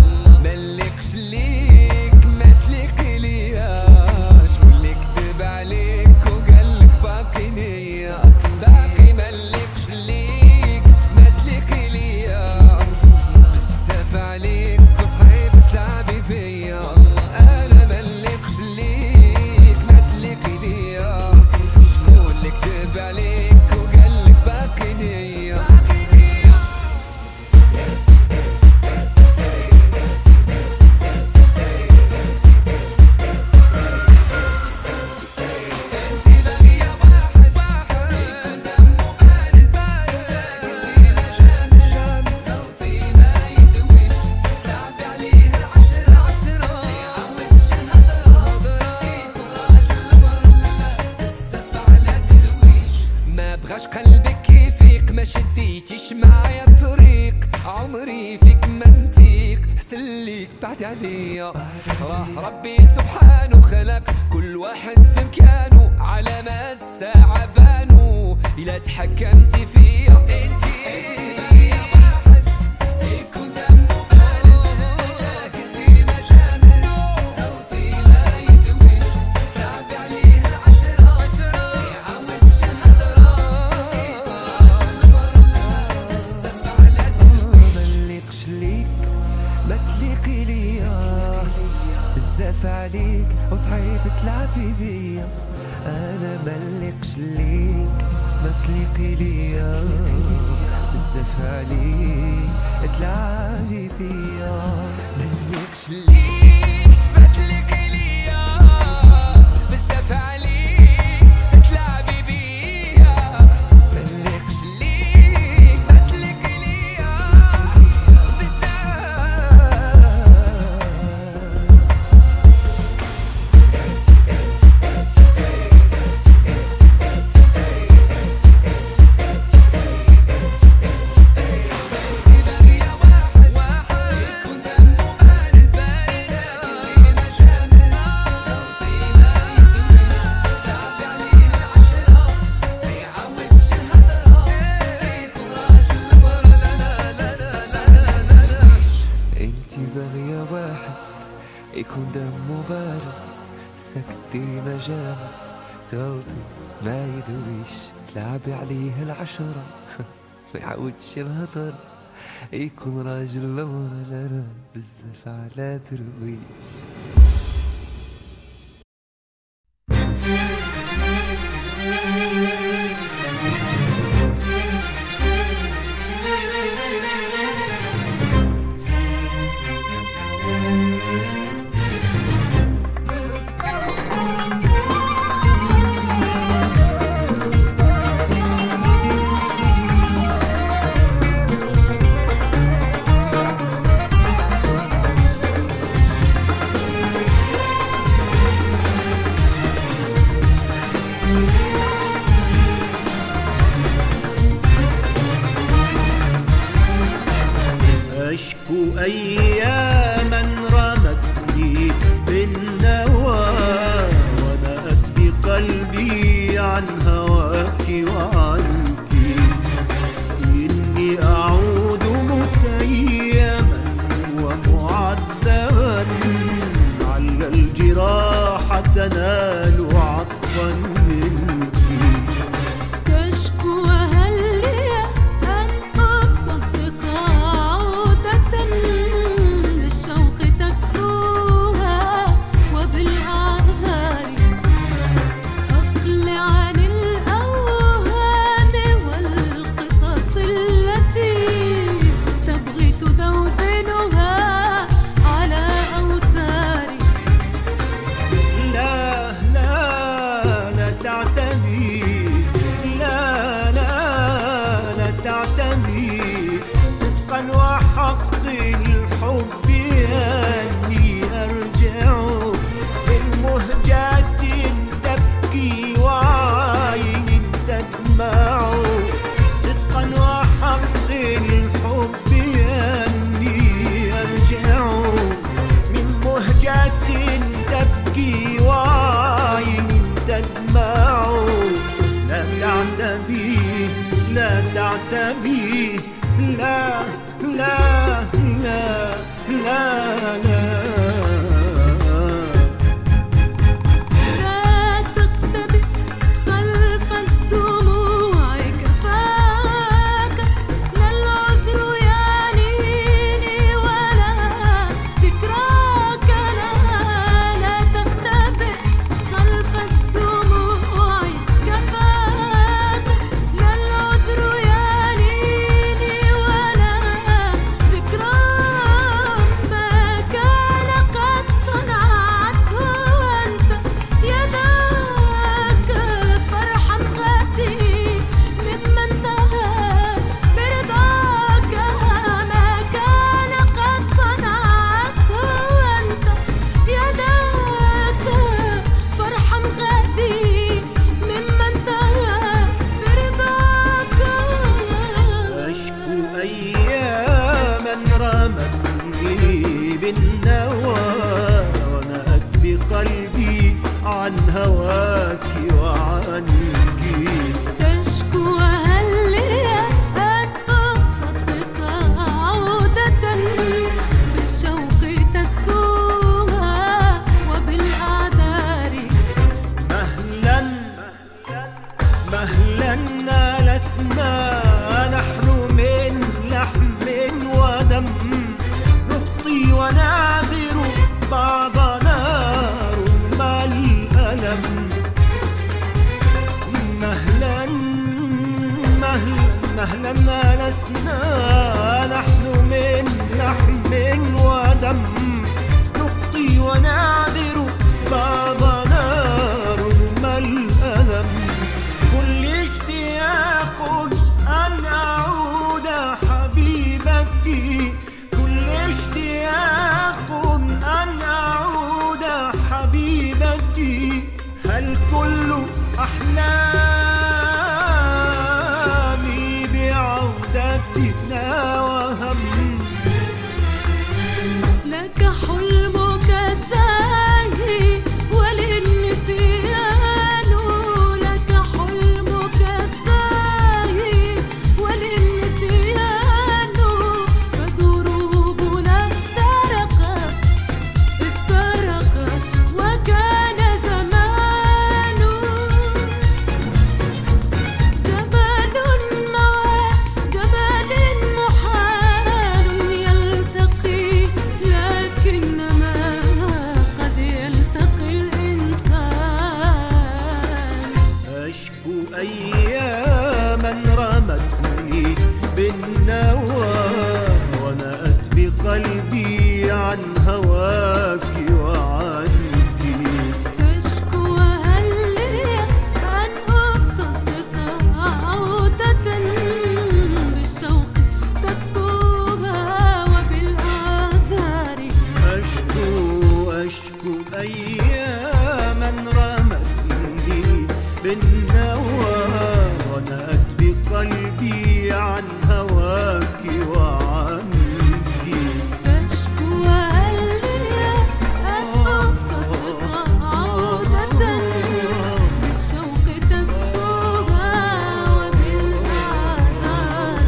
ملكش ليك ما تليقي ليا شكون اللي كذب عليك وقالك باقي ليا باقي ملكش ليك ما تليقي ليا بزاف عليك وصعيب تلعبي بيا انا ملكش ليك ما تليقي ليا شكون اللي كذب عليك وقالك باقي ليا انتي باغية واحد واحد يكون دمه بارد بارد ساكت ديما جامد جامد غلطي ما يدويش تلعبي عليه العشرة عشرة ما يعودش الهضرة يكون راجل مرة لا لا بزاف على درويش ما بغاش قلبك يفيق ما شديتيش معايا الطريق عمري فيك ما نتيق حسن ليك بعد عليا راه ربي سبحانه خلق كل واحد في مكانه علامات الساعة بانوا إلا تحكمتي فيا انتي واحد يكون دمه بارد ساكت ديما جامد صوتي ما يدويش تلعبي عليه العشرة عشرة ما يعودش الهضرة بزاف على مليقش ليك ما تليقي ليا بزاف عليك وصعيب تلعبي بيا انا مليقش ليك ما تليقي ليا بزاف عليك تلعبي بيا مليقش ليك ما تليقي ليا بزاف عليك تلعبي بيا مليقش ليك ما تليقي ليا بزاف انتي باغية واحد واحد يكون دمه بارد بارد يكون دمه بارد سكتي ما جامد طلتي ما يدويش تلعبي عليه العشرة ما يعودش الهضر يكون راجل لورا لا لا بزاف على درويش أشكو أياما رمتني بالنوى وأنا أتبي قلبي عن هواك وعنك إني أعود متيما ومعذبا على الجراح تنال عطفا منك تشكو هل لي أن أصدق عودة للشوق تكسوها وبالأعذار أقلع عن الأوهام والقصص التي تبغي تدوزنها على أوتاري لا لا لا تعتمي لا لا لا تعتمي صدقا وحق الحب أني أرجع من مهجة تبكي وعين تدمع صدقا وحق الحب أني أرجع من مهجة تبكي وعين تدمع لا تعتبي لا تعتبي لا لا لا لا لا لا تختبئ خلف الدموع كفاك لا العذر يعنيني ولا ذكراك لا لا تختبئ خلف الدموع كفاك لا العذر يعنيني ولا ذكراك ما كان قد صنعته أنت يداك فارحم غدي مما انتهى برضاك ما كان قد صنعته أنت يداك فارحم غدي مما انتهى برضاك أشكو أياما رمتني بالنوى وأنا أكبي قلبي عن هواك وعنك تشكو هل لي أن أصدق عودة بالشوق تكسوها وبالأعذار مهلا مهلا لسنا نحن من لحم ودم نخطي ونعذر بعضنا رغم الألم مهلا مهلا مهلا لسنا نحن من لحم ودم نخطي ونعذر بعضنا رغم الألم كل اشتياق أن أعود حبيبتي كل اشتياق أن أعود حبيبتي هل كل أحلامي بعودتنا أذكر أياما رمتني بالنوى ونأت بقلبي عن هواك وعنك تشكو هالليا أن أبسط عودة بالشوق تكسوها وبالآثار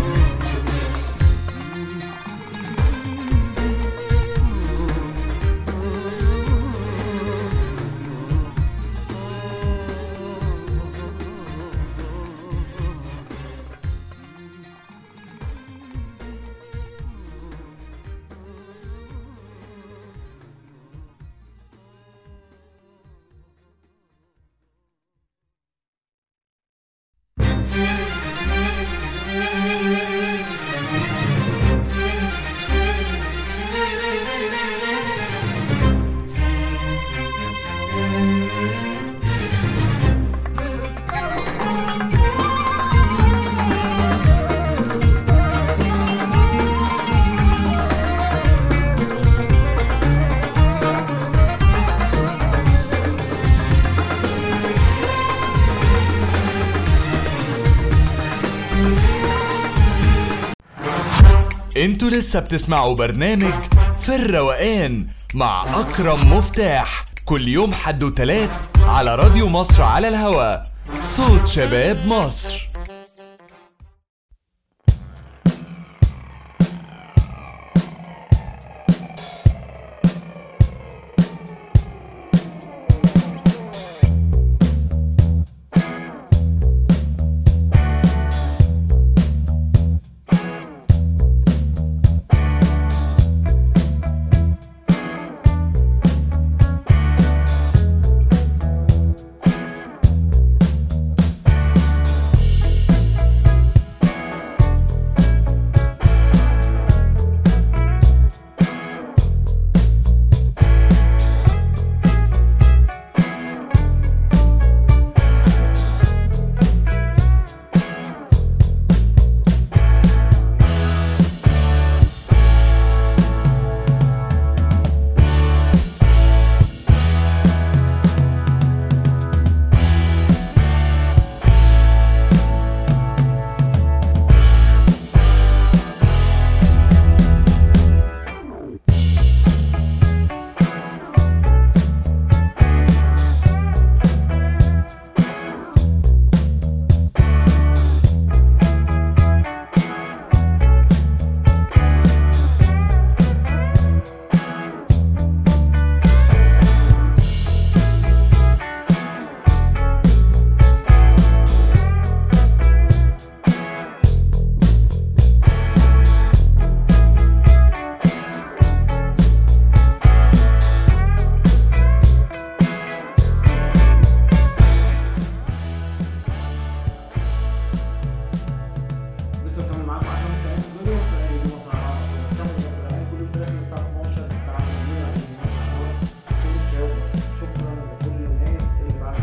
انتوا لسه بتسمعوا برنامج في الروقان مع اكرم مفتاح كل يوم حد وتلات على راديو مصر على الهوا صوت شباب مصر لسه مكمل معاكم عشان ساعات الدنيا وفي دي مصر على الساعة كل يوم تلاقي الساعة 12 الساعة 2 عشان صوت شكرا لكل الناس اللي بعتت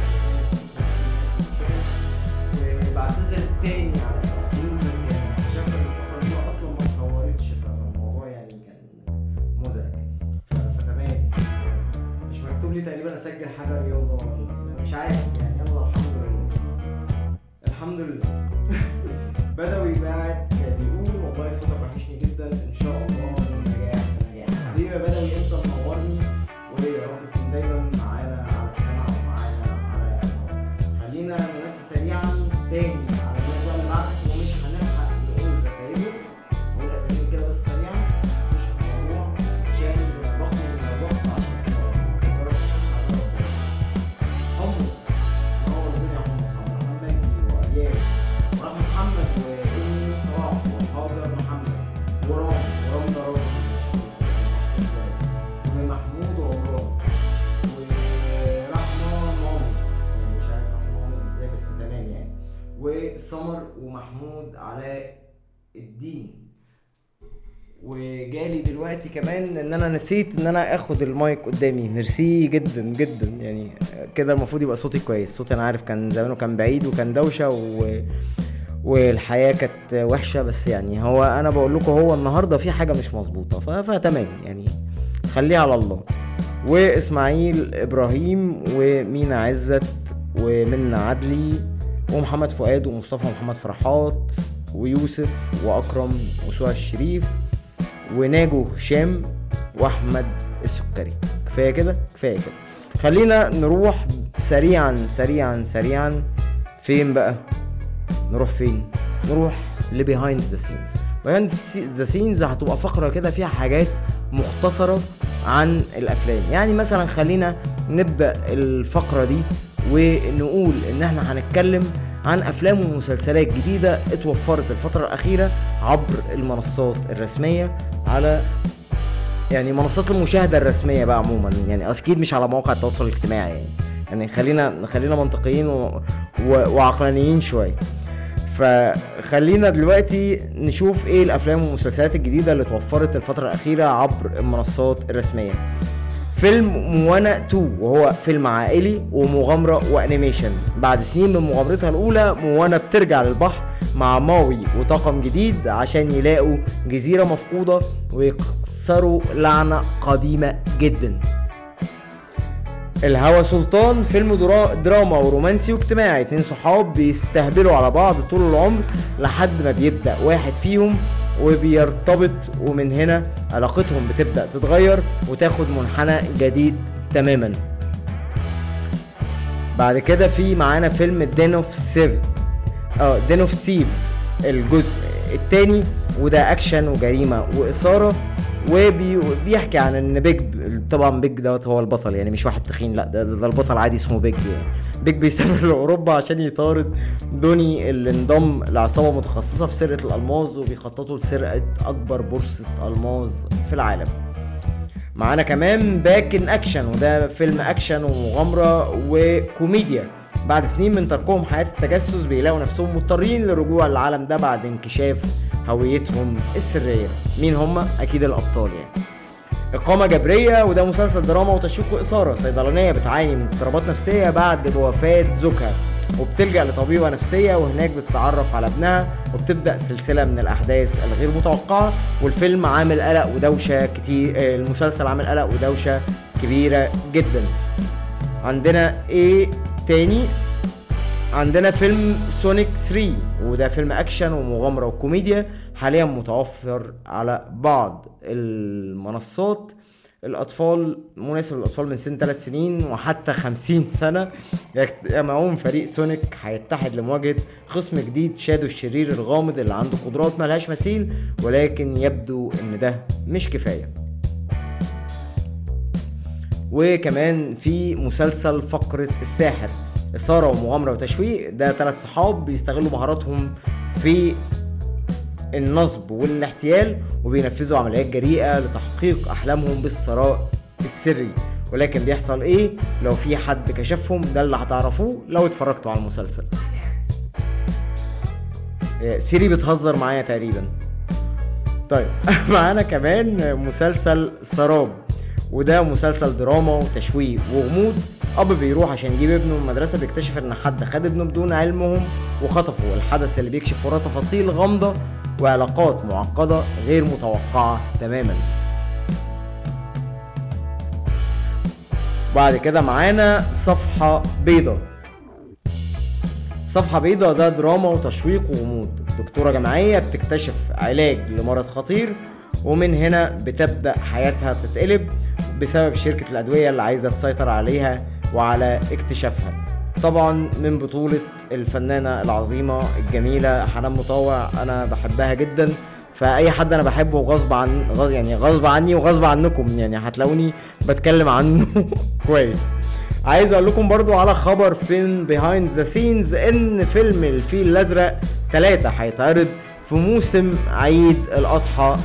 وبعتذر تاني على التأخير بس يعني اكتشفت ان الفقرة دي اصلا ما اتصورتش فالموضوع يعني كان مزعج ف- فتمام مش مكتوب لي تقريبا اسجل حاجة رياضة ولا- مش عارف يعني يلا الحمد لله الحمد لله بدوي باعت بيقول والله صوتك وحشني جدا ان شاء الله نجاح نجاح حبيبي يا بدوي انت منورني ويا رب تكون دايما معانا على السمع ومعانا على الهواء. خلينا نمسي سريعا تاني على الناس بقى اللي بعتت ومش هنلحق نقول رسايلهم نقول اساميهم كده بس سريعا مش في الموضوع عشان بنخرج من الوقت عشان حمص منور الدنيا يا حمص عبد الرحمن مجدي واياد ورحمة محمد وإني صلاح وحاضر محمد ورام ورام ده راجل ومحمود وعمران ورحمة مامز يعني مش عارف رحمة مامز ازاي بس تمام يعني وسمر ومحمود علاء الدين وجالي دلوقتي كمان ان انا نسيت ان انا اخد المايك قدامي ميرسي جدا جدا يعني كده المفروض يبقى صوتي كويس صوتي انا عارف كان زمانه كان بعيد وكان دوشه و... والحياه كانت وحشه بس يعني هو انا بقول لكم هو النهارده في حاجه مش مظبوطه ف... فتمام يعني خليها على الله واسماعيل ابراهيم ومينا عزت ومنى عدلي ومحمد فؤاد ومصطفى محمد فرحات ويوسف واكرم وسهى الشريف وناجو هشام واحمد السكري كفايه كده كفايه كده خلينا نروح سريعا سريعا سريعا فين بقى نروح فين نروح لبيهايند ذا سينز بيهايند ذا سينز هتبقى فقره كده فيها حاجات مختصره عن الافلام يعني مثلا خلينا نبدا الفقره دي ونقول ان احنا هنتكلم عن افلام ومسلسلات جديده اتوفرت الفتره الاخيره عبر المنصات الرسميه على يعني منصات المشاهده الرسميه بقى عموما يعني اكيد مش على مواقع التواصل الاجتماعي يعني يعني خلينا خلينا منطقيين و... و... وعقلانيين شويه فخلينا دلوقتي نشوف ايه الافلام والمسلسلات الجديده اللي اتوفرت الفتره الاخيره عبر المنصات الرسميه فيلم موانا 2 وهو فيلم عائلي ومغامرة وانيميشن بعد سنين من مغامرتها الاولى موانا بترجع للبحر مع ماوي وطاقم جديد عشان يلاقوا جزيرة مفقودة ويكسروا لعنة قديمة جدا الهوى سلطان فيلم درا... دراما ورومانسي واجتماعي اتنين صحاب بيستهبلوا على بعض طول العمر لحد ما بيبدأ واحد فيهم وبيرتبط ومن هنا علاقتهم بتبدأ تتغير وتاخد منحنى جديد تماما بعد كده في معانا فيلم دين اوف سيف اه دين اوف سيفز الجزء التاني وده اكشن وجريمه واثاره وبيحكي عن ان بيج طبعا بيج دوت هو البطل يعني مش واحد تخين لا ده, ده البطل عادي اسمه بيج يعني بيج بيسافر لاوروبا عشان يطارد دوني اللي انضم لعصابه متخصصه في سرقه الالماظ وبيخططوا لسرقه اكبر بورصه الماظ في العالم معانا كمان باك ان اكشن وده فيلم اكشن ومغامره وكوميديا بعد سنين من تركهم حياه التجسس بيلاقوا نفسهم مضطرين للرجوع للعالم ده بعد انكشاف هويتهم السريه مين هم اكيد الابطال يعني إقامة جبرية وده مسلسل دراما وتشويق وإثارة صيدلانية بتعاني من اضطرابات نفسية بعد وفاة زوجها وبتلجأ لطبيبة نفسية وهناك بتتعرف على ابنها وبتبدأ سلسلة من الأحداث الغير متوقعة والفيلم عامل قلق ودوشة كتير آه، المسلسل عامل قلق ودوشة كبيرة جدا عندنا ايه تاني عندنا فيلم سونيك 3 وده فيلم اكشن ومغامره وكوميديا حاليا متوفر على بعض المنصات الاطفال مناسب للاطفال من سن 3 سنين وحتى 50 سنه يجمعون فريق سونيك هيتحد لمواجهه خصم جديد شادو الشرير الغامض اللي عنده قدرات ملهاش مثيل ولكن يبدو ان ده مش كفايه وكمان في مسلسل فقرة الساحر إثارة ومغامرة وتشويق ده ثلاث صحاب بيستغلوا مهاراتهم في النصب والاحتيال وبينفذوا عمليات جريئة لتحقيق أحلامهم بالثراء السري ولكن بيحصل ايه لو في حد كشفهم ده اللي هتعرفوه لو اتفرجتوا على المسلسل إيه، سيري بتهزر معايا تقريبا طيب معانا كمان مسلسل سراب وده مسلسل دراما وتشويق وغموض اب بيروح عشان يجيب ابنه من المدرسه بيكتشف ان حد خد ابنه بدون علمهم وخطفه الحدث اللي بيكشف وراه تفاصيل غامضه وعلاقات معقده غير متوقعه تماما بعد كده معانا صفحه بيضه صفحة بيضة ده دراما وتشويق وغموض دكتورة جامعية بتكتشف علاج لمرض خطير ومن هنا بتبدأ حياتها تتقلب بسبب شركة الأدوية اللي عايزة تسيطر عليها وعلى اكتشافها طبعا من بطولة الفنانة العظيمة الجميلة حنان مطاوع أنا بحبها جدا فأي حد أنا بحبه غصب عن غصب يعني غصب عني وغصب عنكم يعني هتلاقوني بتكلم عنه كويس عايز اقول لكم برضو على خبر فيلم بيهايند ذا سينز ان فيلم الفيل الازرق 3 هيتعرض في موسم عيد الاضحى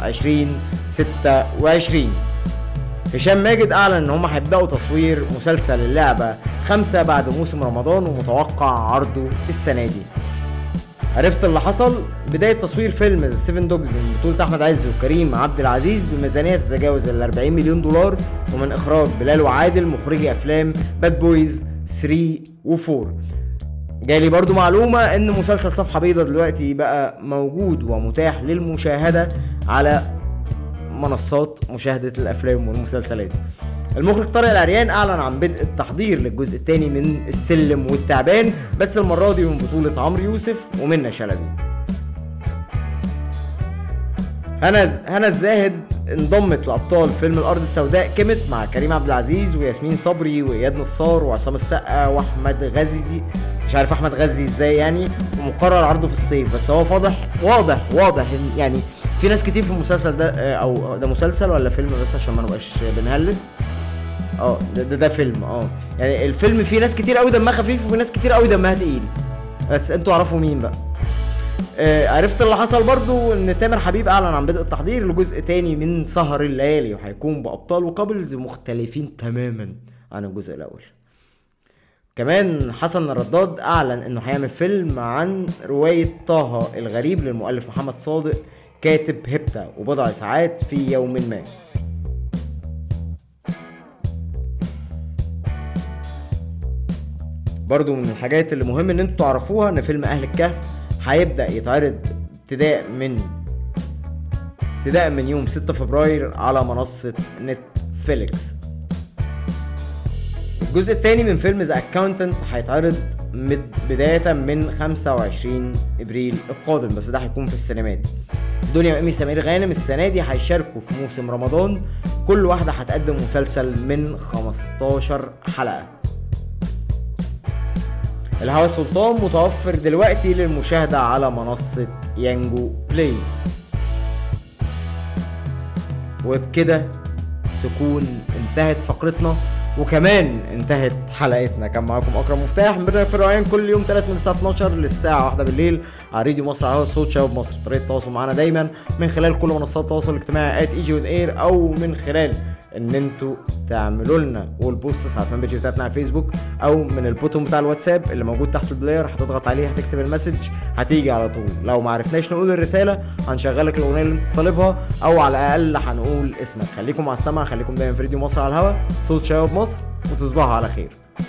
2026 هشام ماجد اعلن ان هم هيبداوا تصوير مسلسل اللعبه خمسة بعد موسم رمضان ومتوقع عرضه السنه دي عرفت اللي حصل بداية تصوير فيلم ذا سيفن دوجز من بطولة أحمد عز وكريم عبد العزيز بميزانية تتجاوز ال 40 مليون دولار ومن إخراج بلال وعادل مخرجي أفلام باد بويز 3 و 4 جالي برضو معلومة إن مسلسل صفحة بيضة دلوقتي بقى موجود ومتاح للمشاهدة على منصات مشاهدة الأفلام والمسلسلات المخرج طارق العريان أعلن عن بدء التحضير للجزء الثاني من السلم والتعبان بس المرة دي من بطولة عمرو يوسف ومنى شلبي هنا هنا الزاهد انضمت لابطال فيلم الارض السوداء كمت مع كريم عبد العزيز وياسمين صبري واياد نصار وعصام السقا واحمد غزي مش عارف احمد غزي ازاي يعني ومقرر عرضه في الصيف بس هو واضح واضح واضح إن- يعني في ناس كتير في المسلسل ده آه، او ده مسلسل ولا فيلم بس عشان ما نبقاش بنهلس اه ده, ده ده فيلم اه يعني الفيلم فيه ناس كتير قوي دمها خفيف وفي ناس كتير قوي دمها تقيل بس انتوا عرفوا مين بقى آه، عرفت اللي حصل برضو ان تامر حبيب اعلن عن بدء التحضير لجزء تاني من سهر الليالي وهيكون بابطال وكابلز مختلفين تماما عن الجزء الاول كمان حسن الرداد اعلن انه هيعمل فيلم عن رواية طه الغريب للمؤلف محمد صادق كاتب هبتة وبضع ساعات في يوم ما برضو من الحاجات اللي مهم ان انتوا تعرفوها ان فيلم اهل الكهف هيبدا يتعرض ابتداء من ابتداء من يوم 6 فبراير على منصة نتفليكس الجزء الثاني من فيلم ذا اكاونتنت هيتعرض مد- بداية من 25 ابريل القادم بس ده هيكون في السينمات دنيا وامي سمير غانم السنة دي هيشاركوا في موسم رمضان كل واحدة هتقدم مسلسل من 15 حلقة الهوى السلطان متوفر دلوقتي للمشاهدة على منصة يانجو بلاي وبكده تكون انتهت فقرتنا وكمان انتهت حلقتنا كان معاكم اكرم مفتاح من برنامج في الروقان كل يوم 3 من الساعه 12 للساعه 1 بالليل على راديو مصر على هوا صوت شباب مصر طريقه التواصل معانا دايما من خلال كل منصات التواصل الاجتماعي ات ايجي وذ اير او من خلال ان انتوا تعملوا لنا وول بوست على الفان بيج بتاعتنا على فيسبوك او من البوتون بتاع الواتساب اللي موجود تحت البلاير هتضغط عليه هتكتب المسج هتيجي على طول لو ما عرفناش نقول الرساله هنشغلك الاغنيه اللي انت طالبها او على الاقل هنقول اسمك خليكم على السمع خليكم دايما في راديو مصر على الهوا صوت شباب مصر وتصبحوا على خير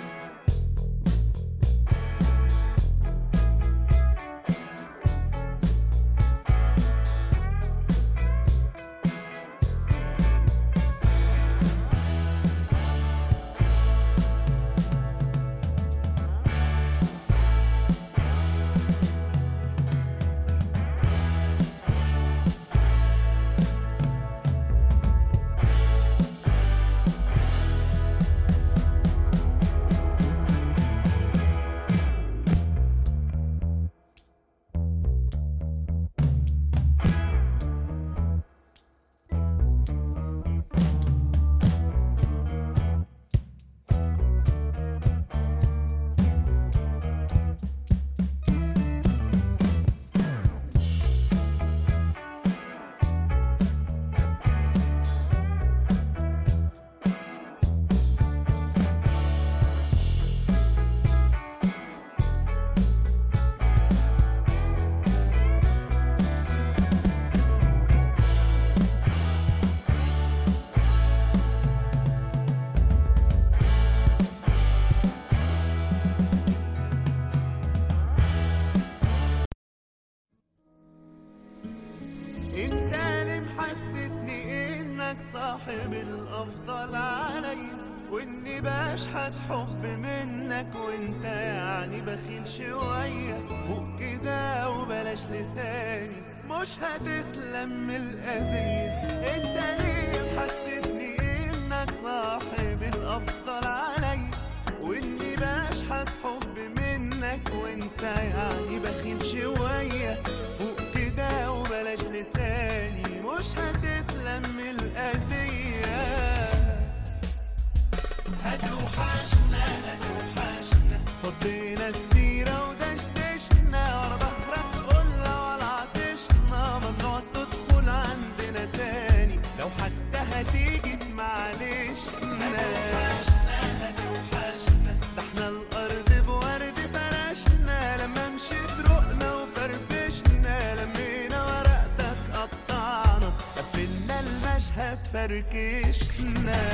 انت اللي محسسني انك صاحب الافضل عليا واني بشحت حب منك وانت يعني بخيل شوية فوق كده وبلاش لساني مش هتسلم من الأذية انت ليه محسسني انك صاحب الافضل عليا واني بشحت حب منك وانت يعني بخيل شوية فوق كده وبلاش لساني مش هتسلم من الأذية هتوحشنا هتوحشنا فضينا السيرة ودشدشنا ورا ظهرك قلنا ولا عطشنا ممنوع تدخل عندنا تاني لو حتى هتيجي معلش هتوحشنا هتوحشنا ده احنا الأرض بورد فرشنا لما مشيت رقنا وفرفشنا لمينا ورقتك قطعنا قفلنا المشهد فركشنا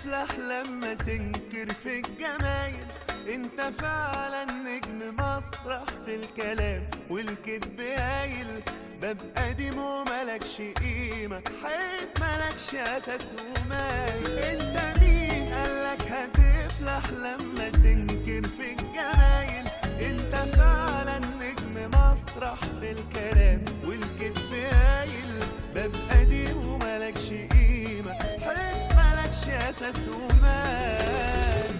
هتفلح لما تنكر في الجمايل انت فعلا نجم مسرح في الكلام والكذب هايل باب قديم وملكش قيمة حيط ملكش أساس ومايل انت مين قالك هتفلح لما تنكر في الجمايل انت فعلا نجم مسرح في الكلام والكذب هايل باب قديم وملكش قيمة حيط ملكش أساس ومايل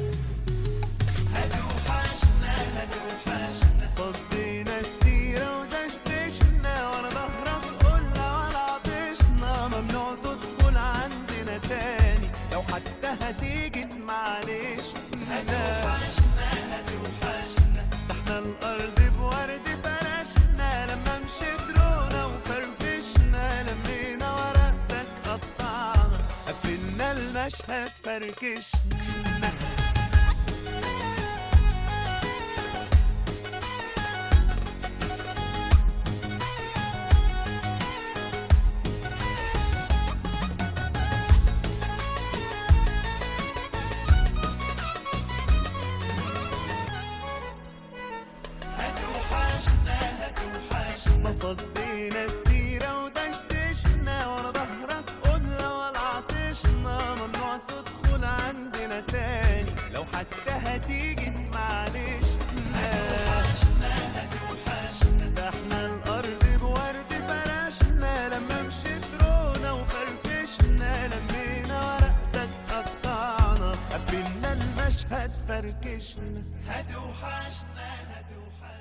هتوحشنا هتوحشنا فضينا السيرة ودشدشنا ورا ظهرك قلنا ولا عطشنا ممنوع تدخل عندنا تاني لو حتى هتيجي معلش هتوحشنا هتوحشنا ده احنا الأرض بورد فرشنا لما مشيت رونا وفرفشنا لمينا ورقتك قطعنا قفلنا المشهد فركشنا هتوحشنا هتوحشنا فضينا السيرة ودشدشنا ورا ظهرك قلنا ولا عطشنا ممنوع تدخل عندنا تاني لو حتى هتيجي معلش هتوحشنا هتوحشنا ده احنا الأرض بورد فرشنا لما مشيت رونا وفرفشنا لمينا ورقتك قطعنا قفلنا المشهد فركشنا هتوحشنا هتوحشنا